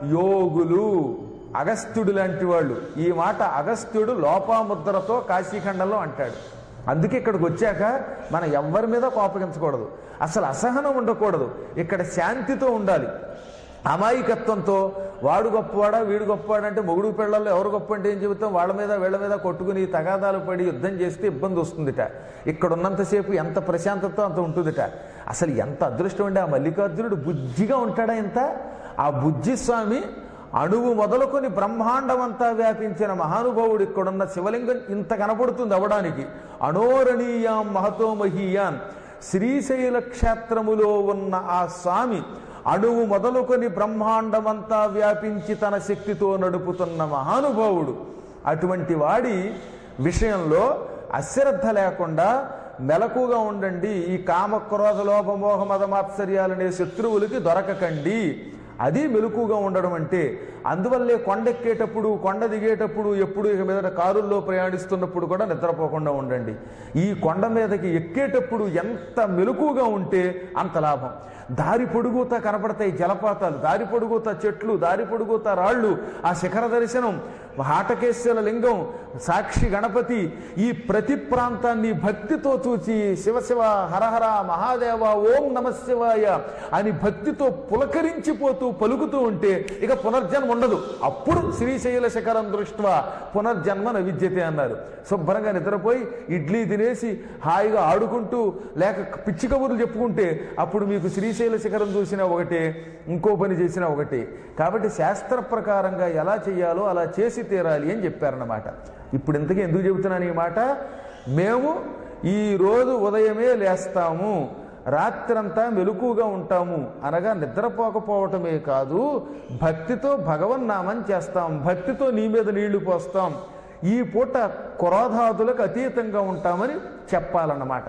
యోగులు అగస్త్యుడు లాంటి వాళ్ళు ఈ మాట అగస్త్యుడు లోపాముద్రతో కాశీఖండంలో అంటాడు అందుకే ఇక్కడికి వచ్చాక మనం ఎవ్వరి మీద కోపగించకూడదు అసలు అసహనం ఉండకూడదు ఇక్కడ శాంతితో ఉండాలి అమాయకత్వంతో వాడు గొప్పవాడా వీడు గొప్పవాడా అంటే మొగుడు పిల్లల్లో ఎవరు గొప్ప అంటే ఏం చెబుతాం వాళ్ళ మీద వీళ్ళ మీద కొట్టుకుని తగాదాలు పడి యుద్ధం చేస్తే ఇబ్బంది వస్తుందిట ఇక్కడ ఉన్నంతసేపు ఎంత ప్రశాంతతో అంత ఉంటుందిట అసలు ఎంత అదృష్టం అండి ఆ మల్లికార్జునుడు బుజ్జిగా ఉంటాడా ఇంత ఆ బుజ్జి స్వామి అణువు మొదలుకొని బ్రహ్మాండమంతా వ్యాపించిన మహానుభావుడు ఇక్కడున్న శివలింగం ఇంత కనపడుతుంది అవడానికి అణోరణీయాం మహతో మహీయాన్ శ్రీశైల క్షేత్రములో ఉన్న ఆ స్వామి అణువు మొదలుకొని బ్రహ్మాండమంతా వ్యాపించి తన శక్తితో నడుపుతున్న మహానుభావుడు అటువంటి వాడి విషయంలో అశ్రద్ధ లేకుండా మెలకుగా ఉండండి ఈ కామ క్రోధ లోభ మోహ మద మాత్సర్యాలనే శత్రువులకి దొరకకండి అది మెలకుగా ఉండడం అంటే అందువల్లే కొండెక్కేటప్పుడు కొండ దిగేటప్పుడు ఎప్పుడు ఇక మీద కారుల్లో ప్రయాణిస్తున్నప్పుడు కూడా నిద్రపోకుండా ఉండండి ఈ కొండ మీదకి ఎక్కేటప్పుడు ఎంత మెలకుగా ఉంటే అంత లాభం దారి పొడుగుతా కనపడతాయి జలపాతాలు దారి పొడుగుతా చెట్లు దారి పొడుగుతా రాళ్ళు ఆ శిఖర దర్శనం హాటకేశ్వర లింగం సాక్షి గణపతి ఈ ప్రతి ప్రాంతాన్ని భక్తితో చూచి శివశివ హరహర మహాదేవ ఓం నమ శివాయ అని భక్తితో పులకరించిపోతూ పలుకుతూ ఉంటే ఇక పునర్జన్మ ఉండదు అప్పుడు శ్రీశైల శిఖరం దృష్ట్యా పునర్జన్మ నవిద్యతే అన్నారు శుభ్రంగా నిద్రపోయి ఇడ్లీ తినేసి హాయిగా ఆడుకుంటూ లేక పిచ్చి కబుర్లు చెప్పుకుంటే అప్పుడు మీకు శ్రీశైల శిఖరం చూసినా ఒకటే ఇంకో పని చేసినా ఒకటే కాబట్టి శాస్త్ర ప్రకారంగా ఎలా చేయాలో అలా చేసి తీరాలి అని చెప్పారన్నమాట ఇప్పుడు ఇంతకీ ఎందుకు చెబుతున్నాను ఈ మాట మేము ఈ రోజు ఉదయమే లేస్తాము రాత్రంతా మెలకుగా ఉంటాము అనగా నిద్రపోకపోవటమే కాదు భక్తితో భగవన్నామం చేస్తాం భక్తితో నీ మీద నీళ్లు పోస్తాం ఈ పూట క్రోధాదులకు అతీతంగా ఉంటామని చెప్పాలన్నమాట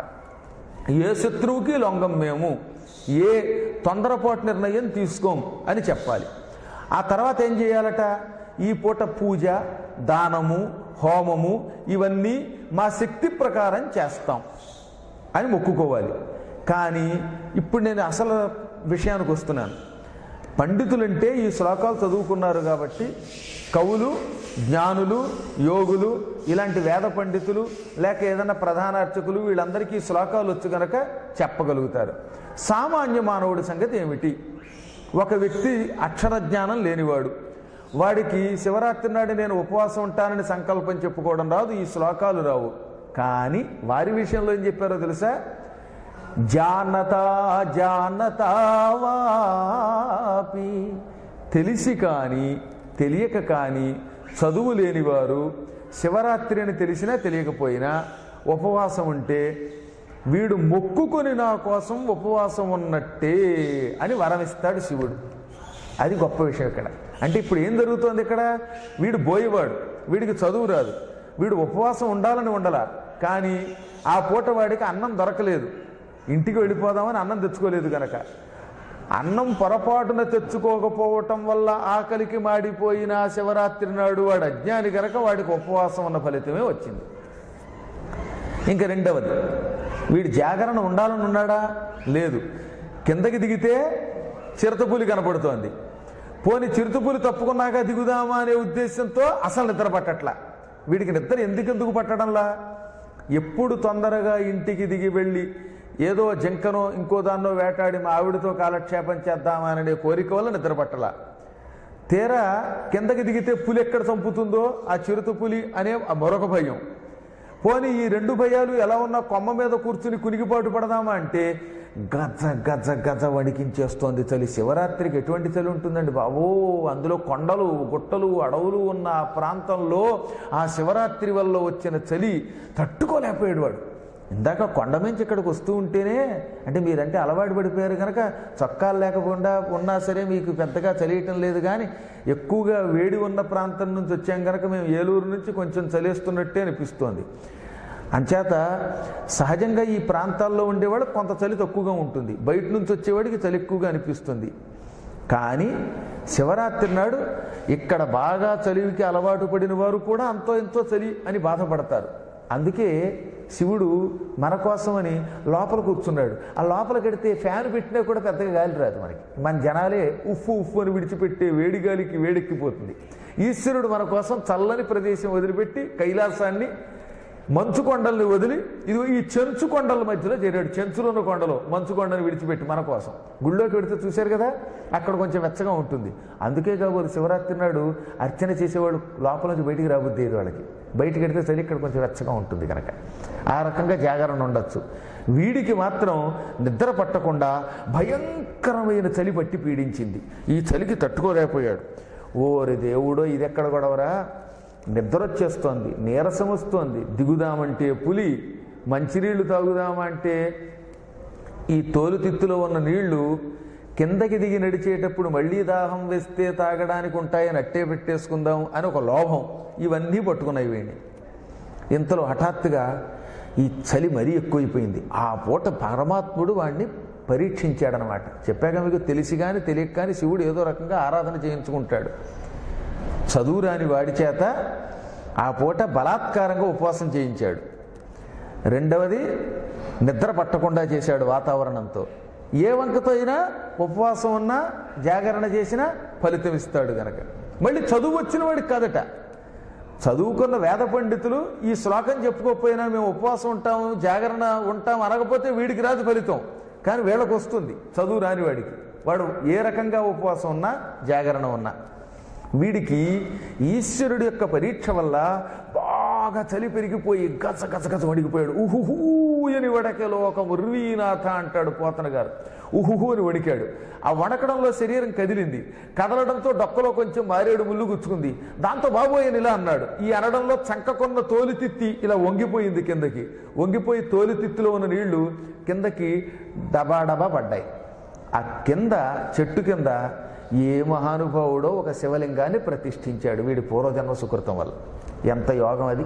ఏ శత్రువుకి లొంగం మేము ఏ తొందరపాటు నిర్ణయం తీసుకోం అని చెప్పాలి ఆ తర్వాత ఏం చేయాలట ఈ పూట పూజ దానము హోమము ఇవన్నీ మా శక్తి ప్రకారం చేస్తాం అని మొక్కుకోవాలి కానీ ఇప్పుడు నేను అసలు విషయానికి వస్తున్నాను పండితులంటే ఈ శ్లోకాలు చదువుకున్నారు కాబట్టి కవులు జ్ఞానులు యోగులు ఇలాంటి వేద పండితులు లేక ఏదైనా ప్రధాన అర్చకులు వీళ్ళందరికీ ఈ శ్లోకాలు వచ్చు గనక చెప్పగలుగుతారు సామాన్య మానవుడి సంగతి ఏమిటి ఒక వ్యక్తి అక్షర జ్ఞానం లేనివాడు వాడికి శివరాత్రి నాడు నేను ఉపవాసం ఉంటానని సంకల్పం చెప్పుకోవడం రాదు ఈ శ్లోకాలు రావు కానీ వారి విషయంలో ఏం చెప్పారో తెలుసా జానతా జానతా వాపి తెలిసి కానీ తెలియక కానీ చదువు లేనివారు శివరాత్రి అని తెలిసినా తెలియకపోయినా ఉపవాసం ఉంటే వీడు మొక్కుకొని నా కోసం ఉపవాసం ఉన్నట్టే అని వరమిస్తాడు శివుడు అది గొప్ప విషయం ఇక్కడ అంటే ఇప్పుడు ఏం జరుగుతోంది ఇక్కడ వీడు బోయేవాడు వీడికి చదువు రాదు వీడు ఉపవాసం ఉండాలని ఉండలా కానీ ఆ పూట వాడికి అన్నం దొరకలేదు ఇంటికి వెళ్ళిపోదామని అన్నం తెచ్చుకోలేదు గనక అన్నం పొరపాటున తెచ్చుకోకపోవటం వల్ల ఆకలికి మాడిపోయిన శివరాత్రి నాడు వాడు అజ్ఞాని గనక వాడికి ఉపవాసం ఉన్న ఫలితమే వచ్చింది ఇంకా రెండవది వీడు జాగరణ ఉండాలని ఉన్నాడా లేదు కిందకి దిగితే చిరుతపులి కనపడుతోంది పోని చిరుతపులి తప్పుకున్నాక దిగుదామా అనే ఉద్దేశంతో అసలు నిద్ర పట్టట్లా వీడికి నిద్ర ఎందుకు ఎందుకు పట్టడంలా ఎప్పుడు తొందరగా ఇంటికి దిగి వెళ్ళి ఏదో జంకనో ఇంకో దాన్నో వేటాడి మా ఆవిడతో కాలక్షేపం చేద్దామా అనే కోరిక వల్ల నిద్ర పట్టలా తీరా కిందకి దిగితే పులి ఎక్కడ చంపుతుందో ఆ చిరుత పులి అనే ఆ మరొక భయం పోనీ ఈ రెండు భయాలు ఎలా ఉన్నా కొమ్మ మీద కూర్చుని కునిగిపాటు పడదామా అంటే గజ గజ గజ వణికించేస్తోంది చలి శివరాత్రికి ఎటువంటి చలి ఉంటుందండి బాబో అందులో కొండలు గుట్టలు అడవులు ఉన్న ఆ ప్రాంతంలో ఆ శివరాత్రి వల్ల వచ్చిన చలి తట్టుకోలేకపోయాడు వాడు ఇందాక కొండ నుంచి ఇక్కడికి వస్తూ ఉంటేనే అంటే మీరంటే అలవాటు పడిపోయారు కనుక చొక్కాలు లేకుండా ఉన్నా సరే మీకు పెద్దగా చలియటం లేదు కానీ ఎక్కువగా వేడి ఉన్న ప్రాంతం నుంచి వచ్చాం కనుక మేము ఏలూరు నుంచి కొంచెం చలేస్తున్నట్టే అనిపిస్తోంది అంచేత సహజంగా ఈ ప్రాంతాల్లో ఉండేవాళ్ళకి కొంత చలి తక్కువగా ఉంటుంది బయట నుంచి వచ్చేవాడికి చలి ఎక్కువగా అనిపిస్తుంది కానీ శివరాత్రి నాడు ఇక్కడ బాగా చలివికి అలవాటు పడిన వారు కూడా అంతో ఎంతో చలి అని బాధపడతారు అందుకే శివుడు మన కోసమని లోపల కూర్చున్నాడు ఆ లోపల కడితే ఫ్యాన్ పెట్టినా కూడా పెద్దగా గాలి రాదు మనకి మన జనాలే ఉఫ్ఫు ఉఫ్ఫు అని విడిచిపెట్టే వేడి గాలికి వేడెక్కిపోతుంది ఈశ్వరుడు మన కోసం చల్లని ప్రదేశం వదిలిపెట్టి కైలాసాన్ని మంచు కొండల్ని వదిలి ఇదిగో ఈ చెంచు కొండల మధ్యలో చేరాడు చెంచులో ఉన్న కొండలో మంచు కొండని విడిచిపెట్టి మన కోసం గుళ్ళోకి వెడితే చూశారు కదా అక్కడ కొంచెం వెచ్చగా ఉంటుంది అందుకే కాబోదు శివరాత్రి నాడు అర్చన చేసేవాళ్ళు లోపల నుంచి బయటికి రాబుద్ది లేదు వాళ్ళకి బయటికి వెడితే చలి ఇక్కడ కొంచెం వెచ్చగా ఉంటుంది కనుక ఆ రకంగా జాగరణ ఉండొచ్చు వీడికి మాత్రం నిద్ర పట్టకుండా భయంకరమైన చలి పట్టి పీడించింది ఈ చలికి తట్టుకోలేకపోయాడు ఓరి దేవుడో ఇది ఎక్కడ గొడవరా నిద్ర వచ్చేస్తోంది నీరసం వస్తోంది దిగుదామంటే పులి మంచినీళ్లు తాగుదామంటే ఈ తోలుతిత్తులో ఉన్న నీళ్లు కిందకి దిగి నడిచేటప్పుడు మళ్ళీ దాహం వేస్తే తాగడానికి ఉంటాయని అట్టే పెట్టేసుకుందాం అని ఒక లోభం ఇవన్నీ పట్టుకున్నాయి వీడిని ఇంతలో హఠాత్తుగా ఈ చలి మరీ ఎక్కువైపోయింది ఆ పూట పరమాత్ముడు వాడిని పరీక్షించాడనమాట చెప్పాక మీకు తెలిసి కానీ తెలియక కానీ శివుడు ఏదో రకంగా ఆరాధన చేయించుకుంటాడు చదువురాని వాడి చేత ఆ పూట బలాత్కారంగా ఉపవాసం చేయించాడు రెండవది నిద్ర పట్టకుండా చేశాడు వాతావరణంతో ఏ వంకతో అయినా ఉపవాసం ఉన్నా జాగరణ చేసినా ఫలితం ఇస్తాడు గనక మళ్ళీ చదువు వచ్చిన వాడికి కాదట చదువుకున్న వేద పండితులు ఈ శ్లోకం చెప్పుకోకపోయినా మేము ఉపవాసం ఉంటాము జాగరణ ఉంటాం అనకపోతే వీడికి రాదు ఫలితం కానీ వీళ్ళకి వస్తుంది చదువు రాని వాడికి వాడు ఏ రకంగా ఉపవాసం ఉన్నా జాగరణ ఉన్నా వీడికి ఈశ్వరుడి యొక్క పరీక్ష వల్ల బాగా చలి పెరిగిపోయి గజ గజ గజ వణికిపోయాడు ఉహుహూ అని వడకలో ఒక ముర్వీనాథ అంటాడు పోతన గారు ఉహుహు అని వణికాడు ఆ వణకడంలో శరీరం కదిలింది కదలడంతో డొక్కలో కొంచెం మారేడు ముళ్ళు గుచ్చుకుంది దాంతో బాబోయని ఇలా అన్నాడు ఈ అనడంలో చంకకొన్న తోలితిత్తి ఇలా వంగిపోయింది కిందకి వంగిపోయి తోలితిత్తిలో ఉన్న నీళ్లు కిందకి డబాడబా పడ్డాయి ఆ కింద చెట్టు కింద ఏ మహానుభావుడో ఒక శివలింగాన్ని ప్రతిష్ఠించాడు వీడి పూర్వజన్మ సుకృతం వల్ల ఎంత యోగం అది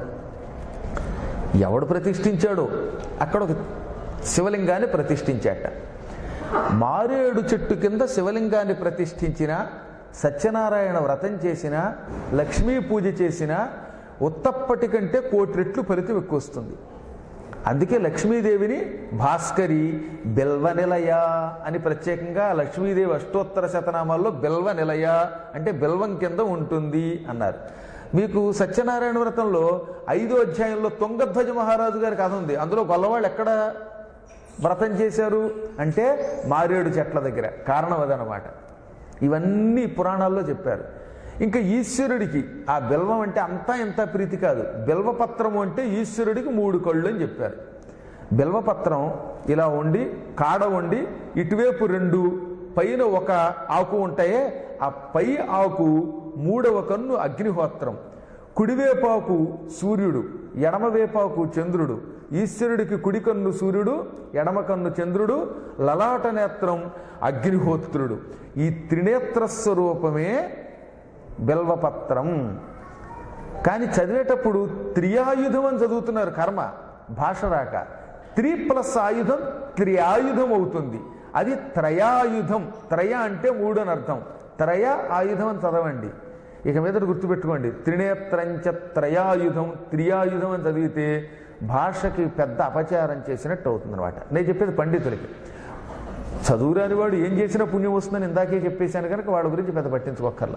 ఎవడు ప్రతిష్ఠించాడో అక్కడ ఒక శివలింగాన్ని ప్రతిష్ఠించాట మారేడు చెట్టు కింద శివలింగాన్ని ప్రతిష్ఠించిన సత్యనారాయణ వ్రతం చేసిన లక్ష్మీ పూజ చేసిన ఉత్తప్పటి కంటే కోటి రెట్లు ఫలితం ఎక్కువ వస్తుంది అందుకే లక్ష్మీదేవిని భాస్కరి బెల్వ నిలయ అని ప్రత్యేకంగా లక్ష్మీదేవి అష్టోత్తర శతనామాల్లో బెల్వ నిలయ అంటే బెల్వం కింద ఉంటుంది అన్నారు మీకు సత్యనారాయణ వ్రతంలో ఐదో అధ్యాయంలో తుంగధ్వజ మహారాజు గారి కథ ఉంది అందులో గొల్లవాళ్ళు ఎక్కడ వ్రతం చేశారు అంటే మారేడు చెట్ల దగ్గర కారణం అదనమాట ఇవన్నీ పురాణాల్లో చెప్పారు ఇంకా ఈశ్వరుడికి ఆ బెల్వం అంటే అంతా ఇంత ప్రీతి కాదు బెల్వపత్రము అంటే ఈశ్వరుడికి మూడు కళ్ళు అని చెప్పారు బెల్వపత్రం ఇలా ఉండి కాడ ఉండి ఇటువైపు రెండు పైన ఒక ఆకు ఉంటాయే ఆ పై ఆకు మూడవ కన్ను అగ్నిహోత్రం కుడివేపాకు సూర్యుడు ఎడమవేపాకు చంద్రుడు ఈశ్వరుడికి కుడి కన్ను సూర్యుడు ఎడమ కన్ను చంద్రుడు లలాట నేత్రం అగ్నిహోత్రుడు ఈ త్రినేత్ర స్వరూపమే బెల్వపత్రం కానీ చదివేటప్పుడు త్రియాయుధం అని చదువుతున్నారు కర్మ భాష రాక త్రి ప్లస్ ఆయుధం త్రియాయుధం అవుతుంది అది త్రయాయుధం త్రయ అంటే మూడు అని అర్థం త్రయ ఆయుధం అని చదవండి ఇక మీద గుర్తుపెట్టుకోండి త్రినేత్రంచ త్రయాయుధం త్రియాయుధం అని చదివితే భాషకి పెద్ద అపచారం చేసినట్టు అవుతుంది అనమాట నేను చెప్పేది పండితులకి చదువురాని వాడు ఏం చేసినా పుణ్యం వస్తుందని ఇందాకే చెప్పేశాను కనుక వాడి గురించి పెద్ద పట్టించుకోక్కర్లా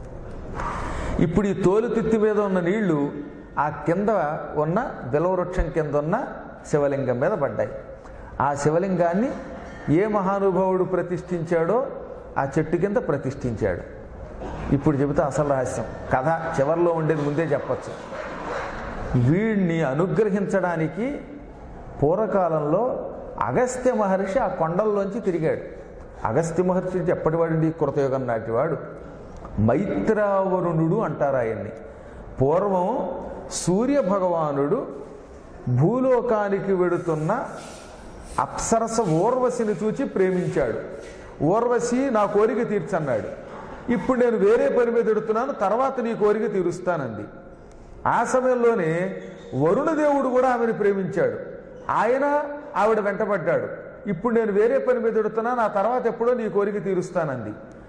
ఇప్పుడు ఈ తోలు తిత్తి మీద ఉన్న నీళ్లు ఆ కింద ఉన్న బిలవవృక్షం కింద ఉన్న శివలింగం మీద పడ్డాయి ఆ శివలింగాన్ని ఏ మహానుభావుడు ప్రతిష్ఠించాడో ఆ చెట్టు కింద ప్రతిష్ఠించాడు ఇప్పుడు చెబితే అసలు రహస్యం కథ చివరిలో ఉండేది ముందే చెప్పచ్చు వీడిని అనుగ్రహించడానికి పూర్వకాలంలో అగస్త్య మహర్షి ఆ కొండల్లోంచి తిరిగాడు అగస్త్య మహర్షి ఎప్పటివాడి కృతయుగం నాటివాడు మైత్రావరుణుడు అంటారు ఆయన్ని పూర్వం సూర్య భగవానుడు భూలోకానికి వెడుతున్న అప్సరస ఊర్వశిని చూచి ప్రేమించాడు ఊర్వశి నా కోరిక తీర్చన్నాడు ఇప్పుడు నేను వేరే పని మీద ఎడుతున్నాను తర్వాత నీ కోరిక తీరుస్తానంది ఆ సమయంలోనే వరుణదేవుడు కూడా ఆమెను ప్రేమించాడు ఆయన ఆవిడ వెంటబడ్డాడు ఇప్పుడు నేను వేరే పని మీద ఎడుతున్నాను ఆ తర్వాత ఎప్పుడో నీ కోరిక తీరుస్తానంది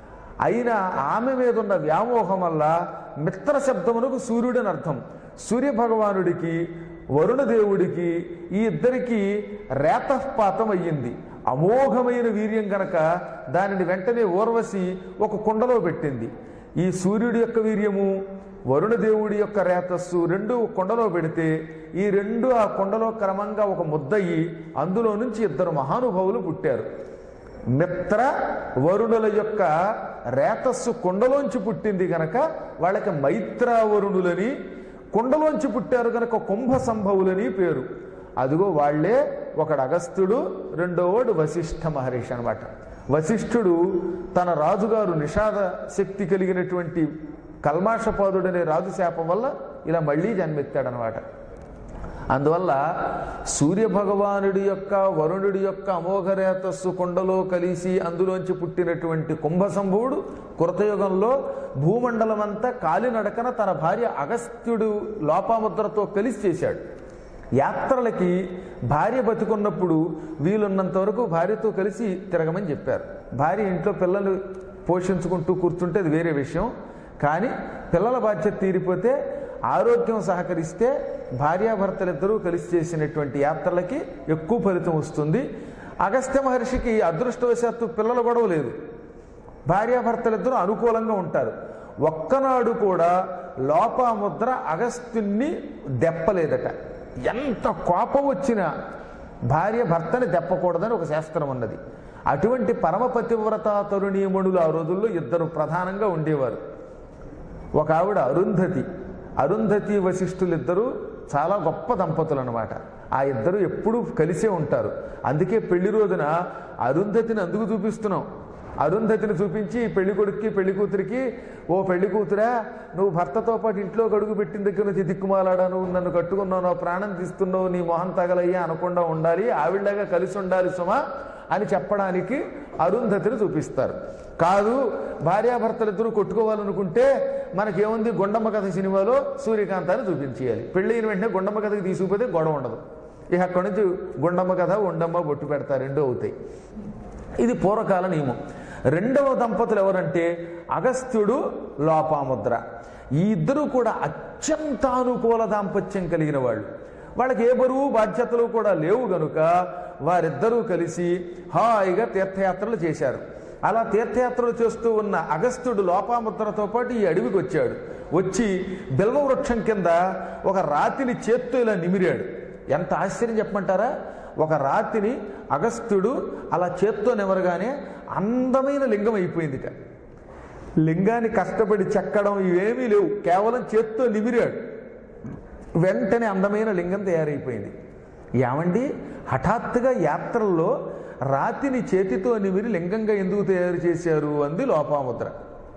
అయినా ఆమె మీద ఉన్న వ్యామోహం వల్ల మిత్ర శబ్దమునకు సూర్యుడని అర్థం సూర్య భగవానుడికి వరుణదేవుడికి ఈ ఇద్దరికి రేతపాతం అయ్యింది అమోఘమైన వీర్యం గనక దానిని వెంటనే ఓర్వశి ఒక కుండలో పెట్టింది ఈ సూర్యుడి యొక్క వీర్యము వరుణదేవుడి యొక్క రేతస్సు రెండు కుండలో పెడితే ఈ రెండు ఆ కుండలో క్రమంగా ఒక ముద్దయి అందులో నుంచి ఇద్దరు మహానుభావులు పుట్టారు మిత్ర వరుణుల యొక్క రేతస్సు కుండలోంచి పుట్టింది గనక వాళ్ళకి మైత్రావరుణులని కుండలోంచి పుట్టారు గనక కుంభ సంభవులని పేరు అదిగో వాళ్లే ఒకడు అగస్త్యుడు రెండోవాడు వశిష్ఠ మహర్షి అనమాట వశిష్ఠుడు తన రాజుగారు నిషాద శక్తి కలిగినటువంటి కల్మాషపాదుడనే రాజు శాపం వల్ల ఇలా మళ్ళీ జన్మెత్తాడనమాట అందువల్ల సూర్యభగవానుడి యొక్క వరుణుడి యొక్క అమోఘరేతస్సు కొండలో కలిసి అందులోంచి పుట్టినటువంటి కుంభసంభవుడు కృతయుగంలో భూమండలమంతా కాలినడకన తన భార్య అగస్త్యుడు లోపాముద్రతో కలిసి చేశాడు యాత్రలకి భార్య బతుకున్నప్పుడు వీలున్నంత వరకు భార్యతో కలిసి తిరగమని చెప్పారు భార్య ఇంట్లో పిల్లలు పోషించుకుంటూ కూర్చుంటే అది వేరే విషయం కానీ పిల్లల బాధ్యత తీరిపోతే ఆరోగ్యం సహకరిస్తే భార్యాభర్తలిద్దరూ కలిసి చేసినటువంటి యాత్రలకి ఎక్కువ ఫలితం వస్తుంది అగస్త్య మహర్షికి అదృష్టవశాత్తు పిల్లల గొడవ లేదు భార్యాభర్తలిద్దరూ అనుకూలంగా ఉంటారు ఒక్కనాడు కూడా లోపాముద్ర అగస్త్యుణ్ణి దెప్పలేదట ఎంత కోపం వచ్చినా భార్య భర్తని దెప్పకూడదని ఒక శాస్త్రం ఉన్నది అటువంటి పరమ పతివ్రత తరుణీమణులు ఆ రోజుల్లో ఇద్దరు ప్రధానంగా ఉండేవారు ఒక ఆవిడ అరుంధతి అరుంధతి వశిష్ఠులిద్దరూ చాలా గొప్ప దంపతులు అనమాట ఆ ఇద్దరు ఎప్పుడూ కలిసే ఉంటారు అందుకే పెళ్లి రోజున అరుంధతిని అందుకు చూపిస్తున్నాం అరుంధతిని చూపించి పెళ్లి కొడుక్కి పెళ్లి కూతురికి ఓ పెళ్లి కూతురా నువ్వు భర్తతో పాటు ఇంట్లో గడుగు పెట్టిన దగ్గర నుంచి దిక్కుమాలాడా నువ్వు నన్ను కట్టుకున్నావు నా ప్రాణం తీస్తున్నావు నీ మొహం తగలయ్యా అనకుండా ఉండాలి ఆవిడగా కలిసి ఉండాలి సుమా అని చెప్పడానికి అరుంధతిని చూపిస్తారు కాదు భార్యాభర్తలిద్దరూ కొట్టుకోవాలనుకుంటే మనకేముంది గుండమ్మ కథ సినిమాలో సూర్యకాంతాన్ని చూపించేయాలి పెళ్ళైన వెంటనే గుండమ్మ కథకి తీసుకుపోతే గొడవ ఉండదు ఇక అక్కడి నుంచి గుండమ్మ కథ ఉండమ్మ బొట్టు పెడతారు రెండో అవుతాయి ఇది పూర్వకాల నియమం రెండవ దంపతులు ఎవరంటే అగస్త్యుడు లోపాముద్ర ఈ ఇద్దరూ కూడా అత్యంత అనుకూల దాంపత్యం కలిగిన వాళ్ళు వాళ్ళకి ఏ బరువు బాధ్యతలు కూడా లేవు గనుక వారిద్దరూ కలిసి హాయిగా తీర్థయాత్రలు చేశారు అలా తీర్థయాత్రలు చేస్తూ ఉన్న అగస్త్యుడు లోపాముద్రతో పాటు ఈ అడవికి వచ్చాడు వచ్చి బిల్వవృక్షం కింద ఒక రాతిని చేత్తో ఇలా నిమిరాడు ఎంత ఆశ్చర్యం చెప్పమంటారా ఒక రాతిని అగస్త్యుడు అలా చేత్తో నిమరగానే అందమైన లింగం అయిపోయిందిట లింగాన్ని కష్టపడి చెక్కడం ఇవేమీ లేవు కేవలం చేత్తో నిమిరాడు వెంటనే అందమైన లింగం తయారైపోయింది ఏమండి హఠాత్తుగా యాత్రల్లో రాతిని చేతితో నిమిరి లింగంగా ఎందుకు తయారు చేశారు అంది లోపాముద్ర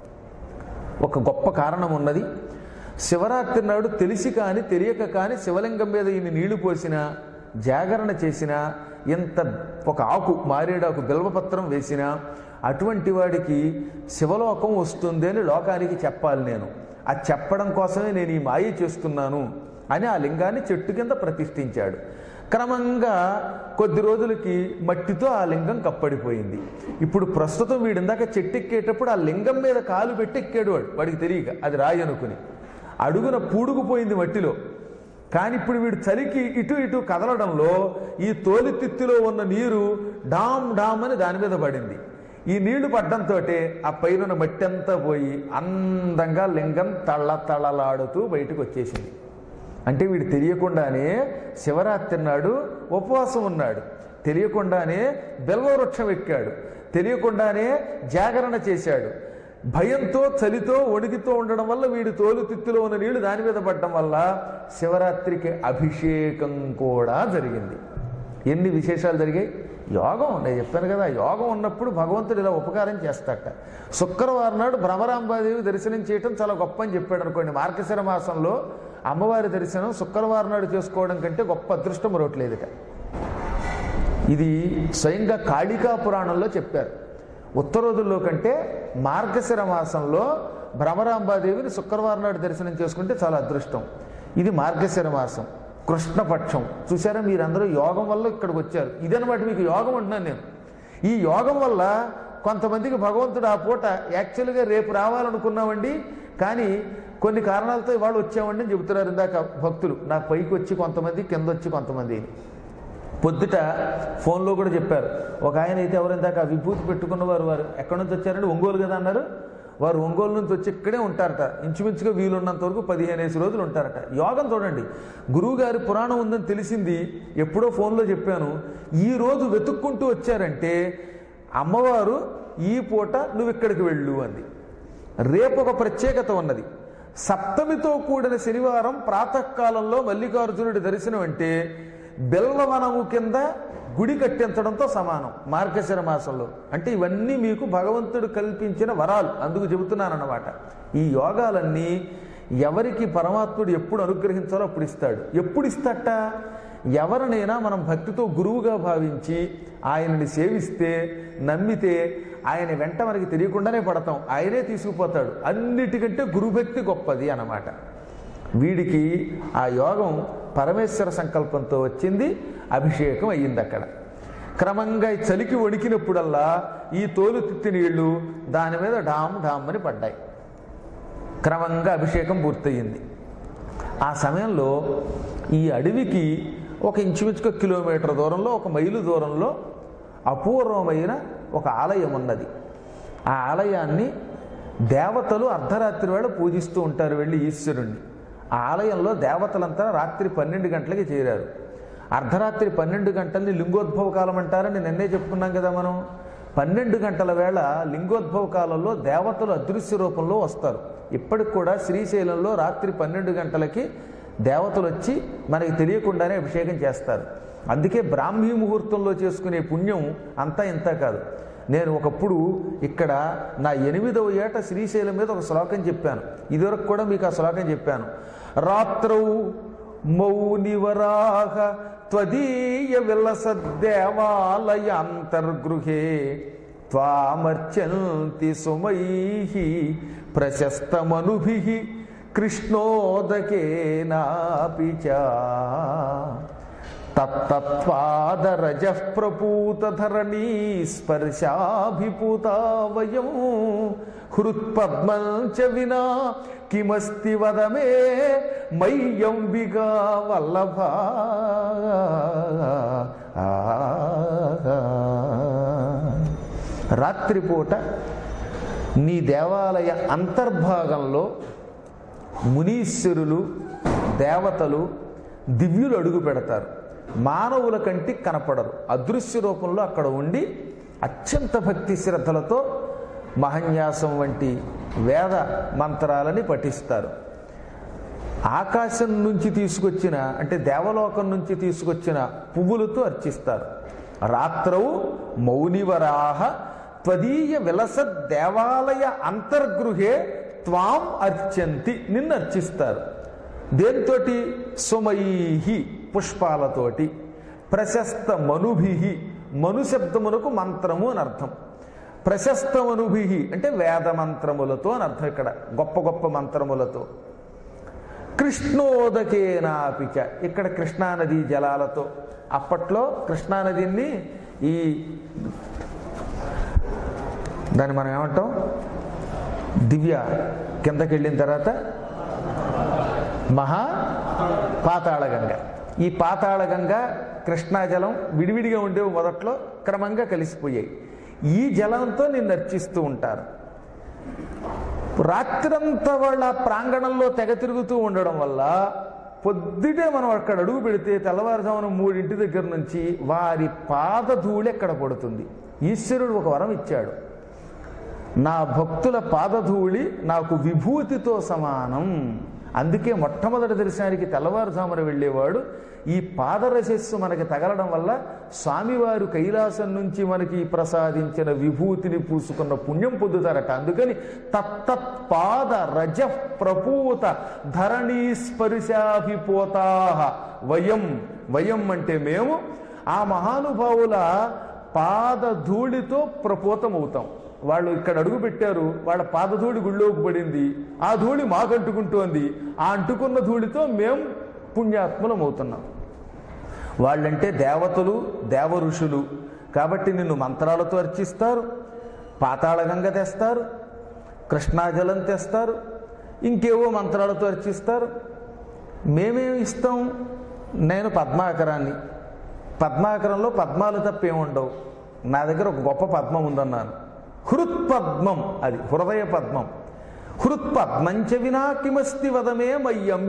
ఒక గొప్ప కారణం ఉన్నది శివరాత్రి నాడు తెలిసి కాని తెలియక కాని శివలింగం మీద ఈయన నీళ్లు పోసినా జాగరణ చేసినా ఇంత ఒక ఆకు మారేడాకు బిల్వపత్రం వేసినా అటువంటి వాడికి శివలోకం వస్తుంది అని లోకానికి చెప్పాలి నేను అది చెప్పడం కోసమే నేను ఈ మాయ చేస్తున్నాను అని ఆ లింగాన్ని చెట్టు కింద ప్రతిష్ఠించాడు క్రమంగా కొద్ది రోజులకి మట్టితో ఆ లింగం కప్పడిపోయింది ఇప్పుడు ప్రస్తుతం వీడు ఇందాక చెట్టు ఎక్కేటప్పుడు ఆ లింగం మీద కాలు పెట్టి ఎక్కాడు వాడు వాడికి తెలియక అది రాయి అనుకుని అడుగున పూడుకుపోయింది మట్టిలో కానీ ఇప్పుడు వీడు చలికి ఇటు ఇటు కదలడంలో ఈ తోలితిత్తిలో ఉన్న నీరు డామ్ డామ్ అని దాని మీద పడింది ఈ నీళ్లు పడ్డంతో ఆ పైన మట్టి అంతా పోయి అందంగా లింగం తళ్ళ తళ్ళలాడుతూ బయటకు వచ్చేసింది అంటే వీడు తెలియకుండానే శివరాత్రి నాడు ఉపవాసం ఉన్నాడు తెలియకుండానే బెల్వవృక్షం ఎక్కాడు తెలియకుండానే జాగరణ చేశాడు భయంతో చలితో వణికితో ఉండడం వల్ల వీడి తోలు తిత్తులో ఉన్న నీళ్లు దాని మీద పడడం వల్ల శివరాత్రికి అభిషేకం కూడా జరిగింది ఎన్ని విశేషాలు జరిగాయి యోగం నేను చెప్పాను కదా యోగం ఉన్నప్పుడు భగవంతుడు ఇలా ఉపకారం చేస్తాట శుక్రవారం నాడు భ్రమరాంబాదేవి దర్శనం చేయటం చాలా గొప్ప అని చెప్పాడు అనుకోండి మార్గశిర మాసంలో అమ్మవారి దర్శనం శుక్రవారం నాడు చేసుకోవడం కంటే గొప్ప అదృష్టం మరొకట్లేదుట ఇది స్వయంగా కాళికా పురాణంలో చెప్పారు ఉత్తరోధుల్లో కంటే మార్గశిర మాసంలో భ్రమరాంబాదేవిని శుక్రవారం నాడు దర్శనం చేసుకుంటే చాలా అదృష్టం ఇది మార్గశిర మాసం కృష్ణపక్షం చూసారా మీరందరూ యోగం వల్ల ఇక్కడికి వచ్చారు ఇదనమాట మీకు యోగం అంటున్నాను నేను ఈ యోగం వల్ల కొంతమందికి భగవంతుడు ఆ పూట యాక్చువల్గా రేపు రావాలనుకున్నామండి కానీ కొన్ని కారణాలతో ఇవాళ వచ్చామండి అని చెబుతున్నారు ఇందాక భక్తులు నాకు పైకి వచ్చి కొంతమంది కింద వచ్చి కొంతమంది పొద్దుట ఫోన్లో కూడా చెప్పారు ఒక ఆయన అయితే ఎవరు ఇందాక విభూతి పెట్టుకున్నవారు వారు ఎక్కడి నుంచి వచ్చారంటే ఒంగోలు కదా అన్నారు వారు ఒంగోలు నుంచి వచ్చి ఇక్కడే ఉంటారట ఇంచుమించుగా వీలున్నంత వరకు పదిహేను వేసి రోజులు ఉంటారట యోగం చూడండి గురువు గారి పురాణం ఉందని తెలిసింది ఎప్పుడో ఫోన్లో చెప్పాను ఈ రోజు వెతుక్కుంటూ వచ్చారంటే అమ్మవారు ఈ పూట నువ్వు ఇక్కడికి వెళ్ళు అంది రేపు ఒక ప్రత్యేకత ఉన్నది సప్తమితో కూడిన శనివారం ప్రాతకాలంలో మల్లికార్జునుడి దర్శనం అంటే బెల్వవనము కింద గుడి కట్టించడంతో సమానం మార్గశిర మాసంలో అంటే ఇవన్నీ మీకు భగవంతుడు కల్పించిన వరాలు అందుకు చెబుతున్నానన్నమాట ఈ యోగాలన్నీ ఎవరికి పరమాత్ముడు ఎప్పుడు అనుగ్రహించాలో అప్పుడు ఇస్తాడు ఎప్పుడు ఇస్తట ఎవరినైనా మనం భక్తితో గురువుగా భావించి ఆయనని సేవిస్తే నమ్మితే ఆయన వెంట మనకి తెలియకుండానే పడతాం ఆయనే తీసుకుపోతాడు అన్నిటికంటే గురుభక్తి గొప్పది అన్నమాట వీడికి ఆ యోగం పరమేశ్వర సంకల్పంతో వచ్చింది అభిషేకం అయ్యింది అక్కడ క్రమంగా ఈ చలికి వణికినప్పుడల్లా ఈ తోలు తిత్తి నీళ్లు దాని మీద డామ్ డామ్ అని పడ్డాయి క్రమంగా అభిషేకం పూర్తయింది ఆ సమయంలో ఈ అడవికి ఒక ఇంచుమించుక కిలోమీటర్ దూరంలో ఒక మైలు దూరంలో అపూర్వమైన ఒక ఆలయం ఉన్నది ఆ ఆలయాన్ని దేవతలు అర్ధరాత్రి వేళ పూజిస్తూ ఉంటారు వెళ్ళి ఈశ్వరుణ్ణి ఆ ఆలయంలో దేవతలంతా రాత్రి పన్నెండు గంటలకి చేరారు అర్ధరాత్రి పన్నెండు గంటల్ని లింగోద్భవ కాలం అంటారని నిన్నే చెప్పుకున్నాం కదా మనం పన్నెండు గంటల వేళ లింగోద్భవ కాలంలో దేవతలు అదృశ్య రూపంలో వస్తారు ఇప్పటికి కూడా శ్రీశైలంలో రాత్రి పన్నెండు గంటలకి దేవతలు వచ్చి మనకి తెలియకుండానే అభిషేకం చేస్తారు అందుకే బ్రాహ్మీ ముహూర్తంలో చేసుకునే పుణ్యం అంతా ఇంత కాదు నేను ఒకప్పుడు ఇక్కడ నా ఎనిమిదవ ఏట శ్రీశైలం మీద ఒక శ్లోకం చెప్పాను ఇదివరకు కూడా మీకు ఆ శ్లోకం చెప్పాను రాత్రౌ మౌనివరాహ త్వదీయ విలసద్దేవాలయాంతర్గృహే త్వామర్చంతి సుమైః ప్రశస్తమనుభిః కృష్ణోదకేనాపి చ తత్తత్వాదరజ ప్రపూతధరణీ స్పర్శాభిపూతా వయం హృత్పద్మం చ వినా కిమస్తి వదమే మయ్యంబిగా వల్లభ రాత్రిపూట నీ దేవాలయ అంతర్భాగంలో మునీశ్వరులు దేవతలు దివ్యులు అడుగు పెడతారు మానవుల కంటికి కనపడరు అదృశ్య రూపంలో అక్కడ ఉండి అత్యంత భక్తి శ్రద్ధలతో మహన్యాసం వంటి వేద మంత్రాలని పఠిస్తారు ఆకాశం నుంచి తీసుకొచ్చిన అంటే దేవలోకం నుంచి తీసుకొచ్చిన పువ్వులతో అర్చిస్తారు రాత్రవు మౌనివరాహ త్వదీయ విలస దేవాలయ అంతర్గృహే త్వాం అర్చంతి నిన్ను అర్చిస్తారు దేంతోటి సుమయీ పుష్పాలతోటి ప్రశస్త మనుభి మను శబ్దమునకు మంత్రము అని అర్థం ప్రశస్త మనుభి అంటే వేద మంత్రములతో అని అర్థం ఇక్కడ గొప్ప గొప్ప మంత్రములతో కృష్ణోదకేనాపిచ ఇక్కడ కృష్ణానది జలాలతో అప్పట్లో కృష్ణానదిని ఈ దాన్ని మనం ఏమంటాం దివ్య కిందకి వెళ్ళిన తర్వాత మహా పాతాళగంగ ఈ పాతాళగంగ కృష్ణా జలం విడివిడిగా ఉండేవి మొదట్లో క్రమంగా కలిసిపోయాయి ఈ జలంతో నిన్ను అర్చిస్తూ ఉంటారు రాత్రంతా వాళ్ళ ప్రాంగణంలో తెగ తిరుగుతూ ఉండడం వల్ల పొద్దుటే మనం అక్కడ అడుగు పెడితే తెల్లవారుజామున మూడింటి దగ్గర నుంచి వారి పాదధూళి ఎక్కడ పడుతుంది ఈశ్వరుడు ఒక వరం ఇచ్చాడు నా భక్తుల పాదధూళి నాకు విభూతితో సమానం అందుకే మొట్టమొదటి దర్శనానికి తెల్లవారుజామున వెళ్ళేవాడు ఈ పాదరశస్సు మనకి తగలడం వల్ల స్వామివారు కైలాసం నుంచి మనకి ప్రసాదించిన విభూతిని పూసుకున్న పుణ్యం పొందుతారట అందుకని తత్తత్ పాద రజ ప్రపూత ధరణీ స్పర్శాభిపోతా వయం వయం అంటే మేము ఆ మహానుభావుల పాదధూళితో ప్రపోతమవుతాం వాళ్ళు ఇక్కడ అడుగు పెట్టారు వాళ్ళ పాదధూళి గుళ్ళోకి పడింది ఆ ధూళి మాకు అంటుకుంటోంది ఆ అంటుకున్న ధూళితో మేము పుణ్యాత్ములం అవుతున్నాం వాళ్ళంటే దేవతలు దేవ ఋషులు కాబట్టి నిన్ను మంత్రాలతో అర్చిస్తారు పాతాళగంగ తెస్తారు కృష్ణాజలం తెస్తారు ఇంకేవో మంత్రాలతో అర్చిస్తారు మేమేమి ఇస్తాం నేను పద్మాకరాన్ని పద్మాకరంలో పద్మాలు తప్పేముండవు నా దగ్గర ఒక గొప్ప పద్మం ఉందన్నాను హృత్పద్మం అది హృదయ పద్మం హృత్పద్మంచ వినా కిమస్తి వదమే మయ్యం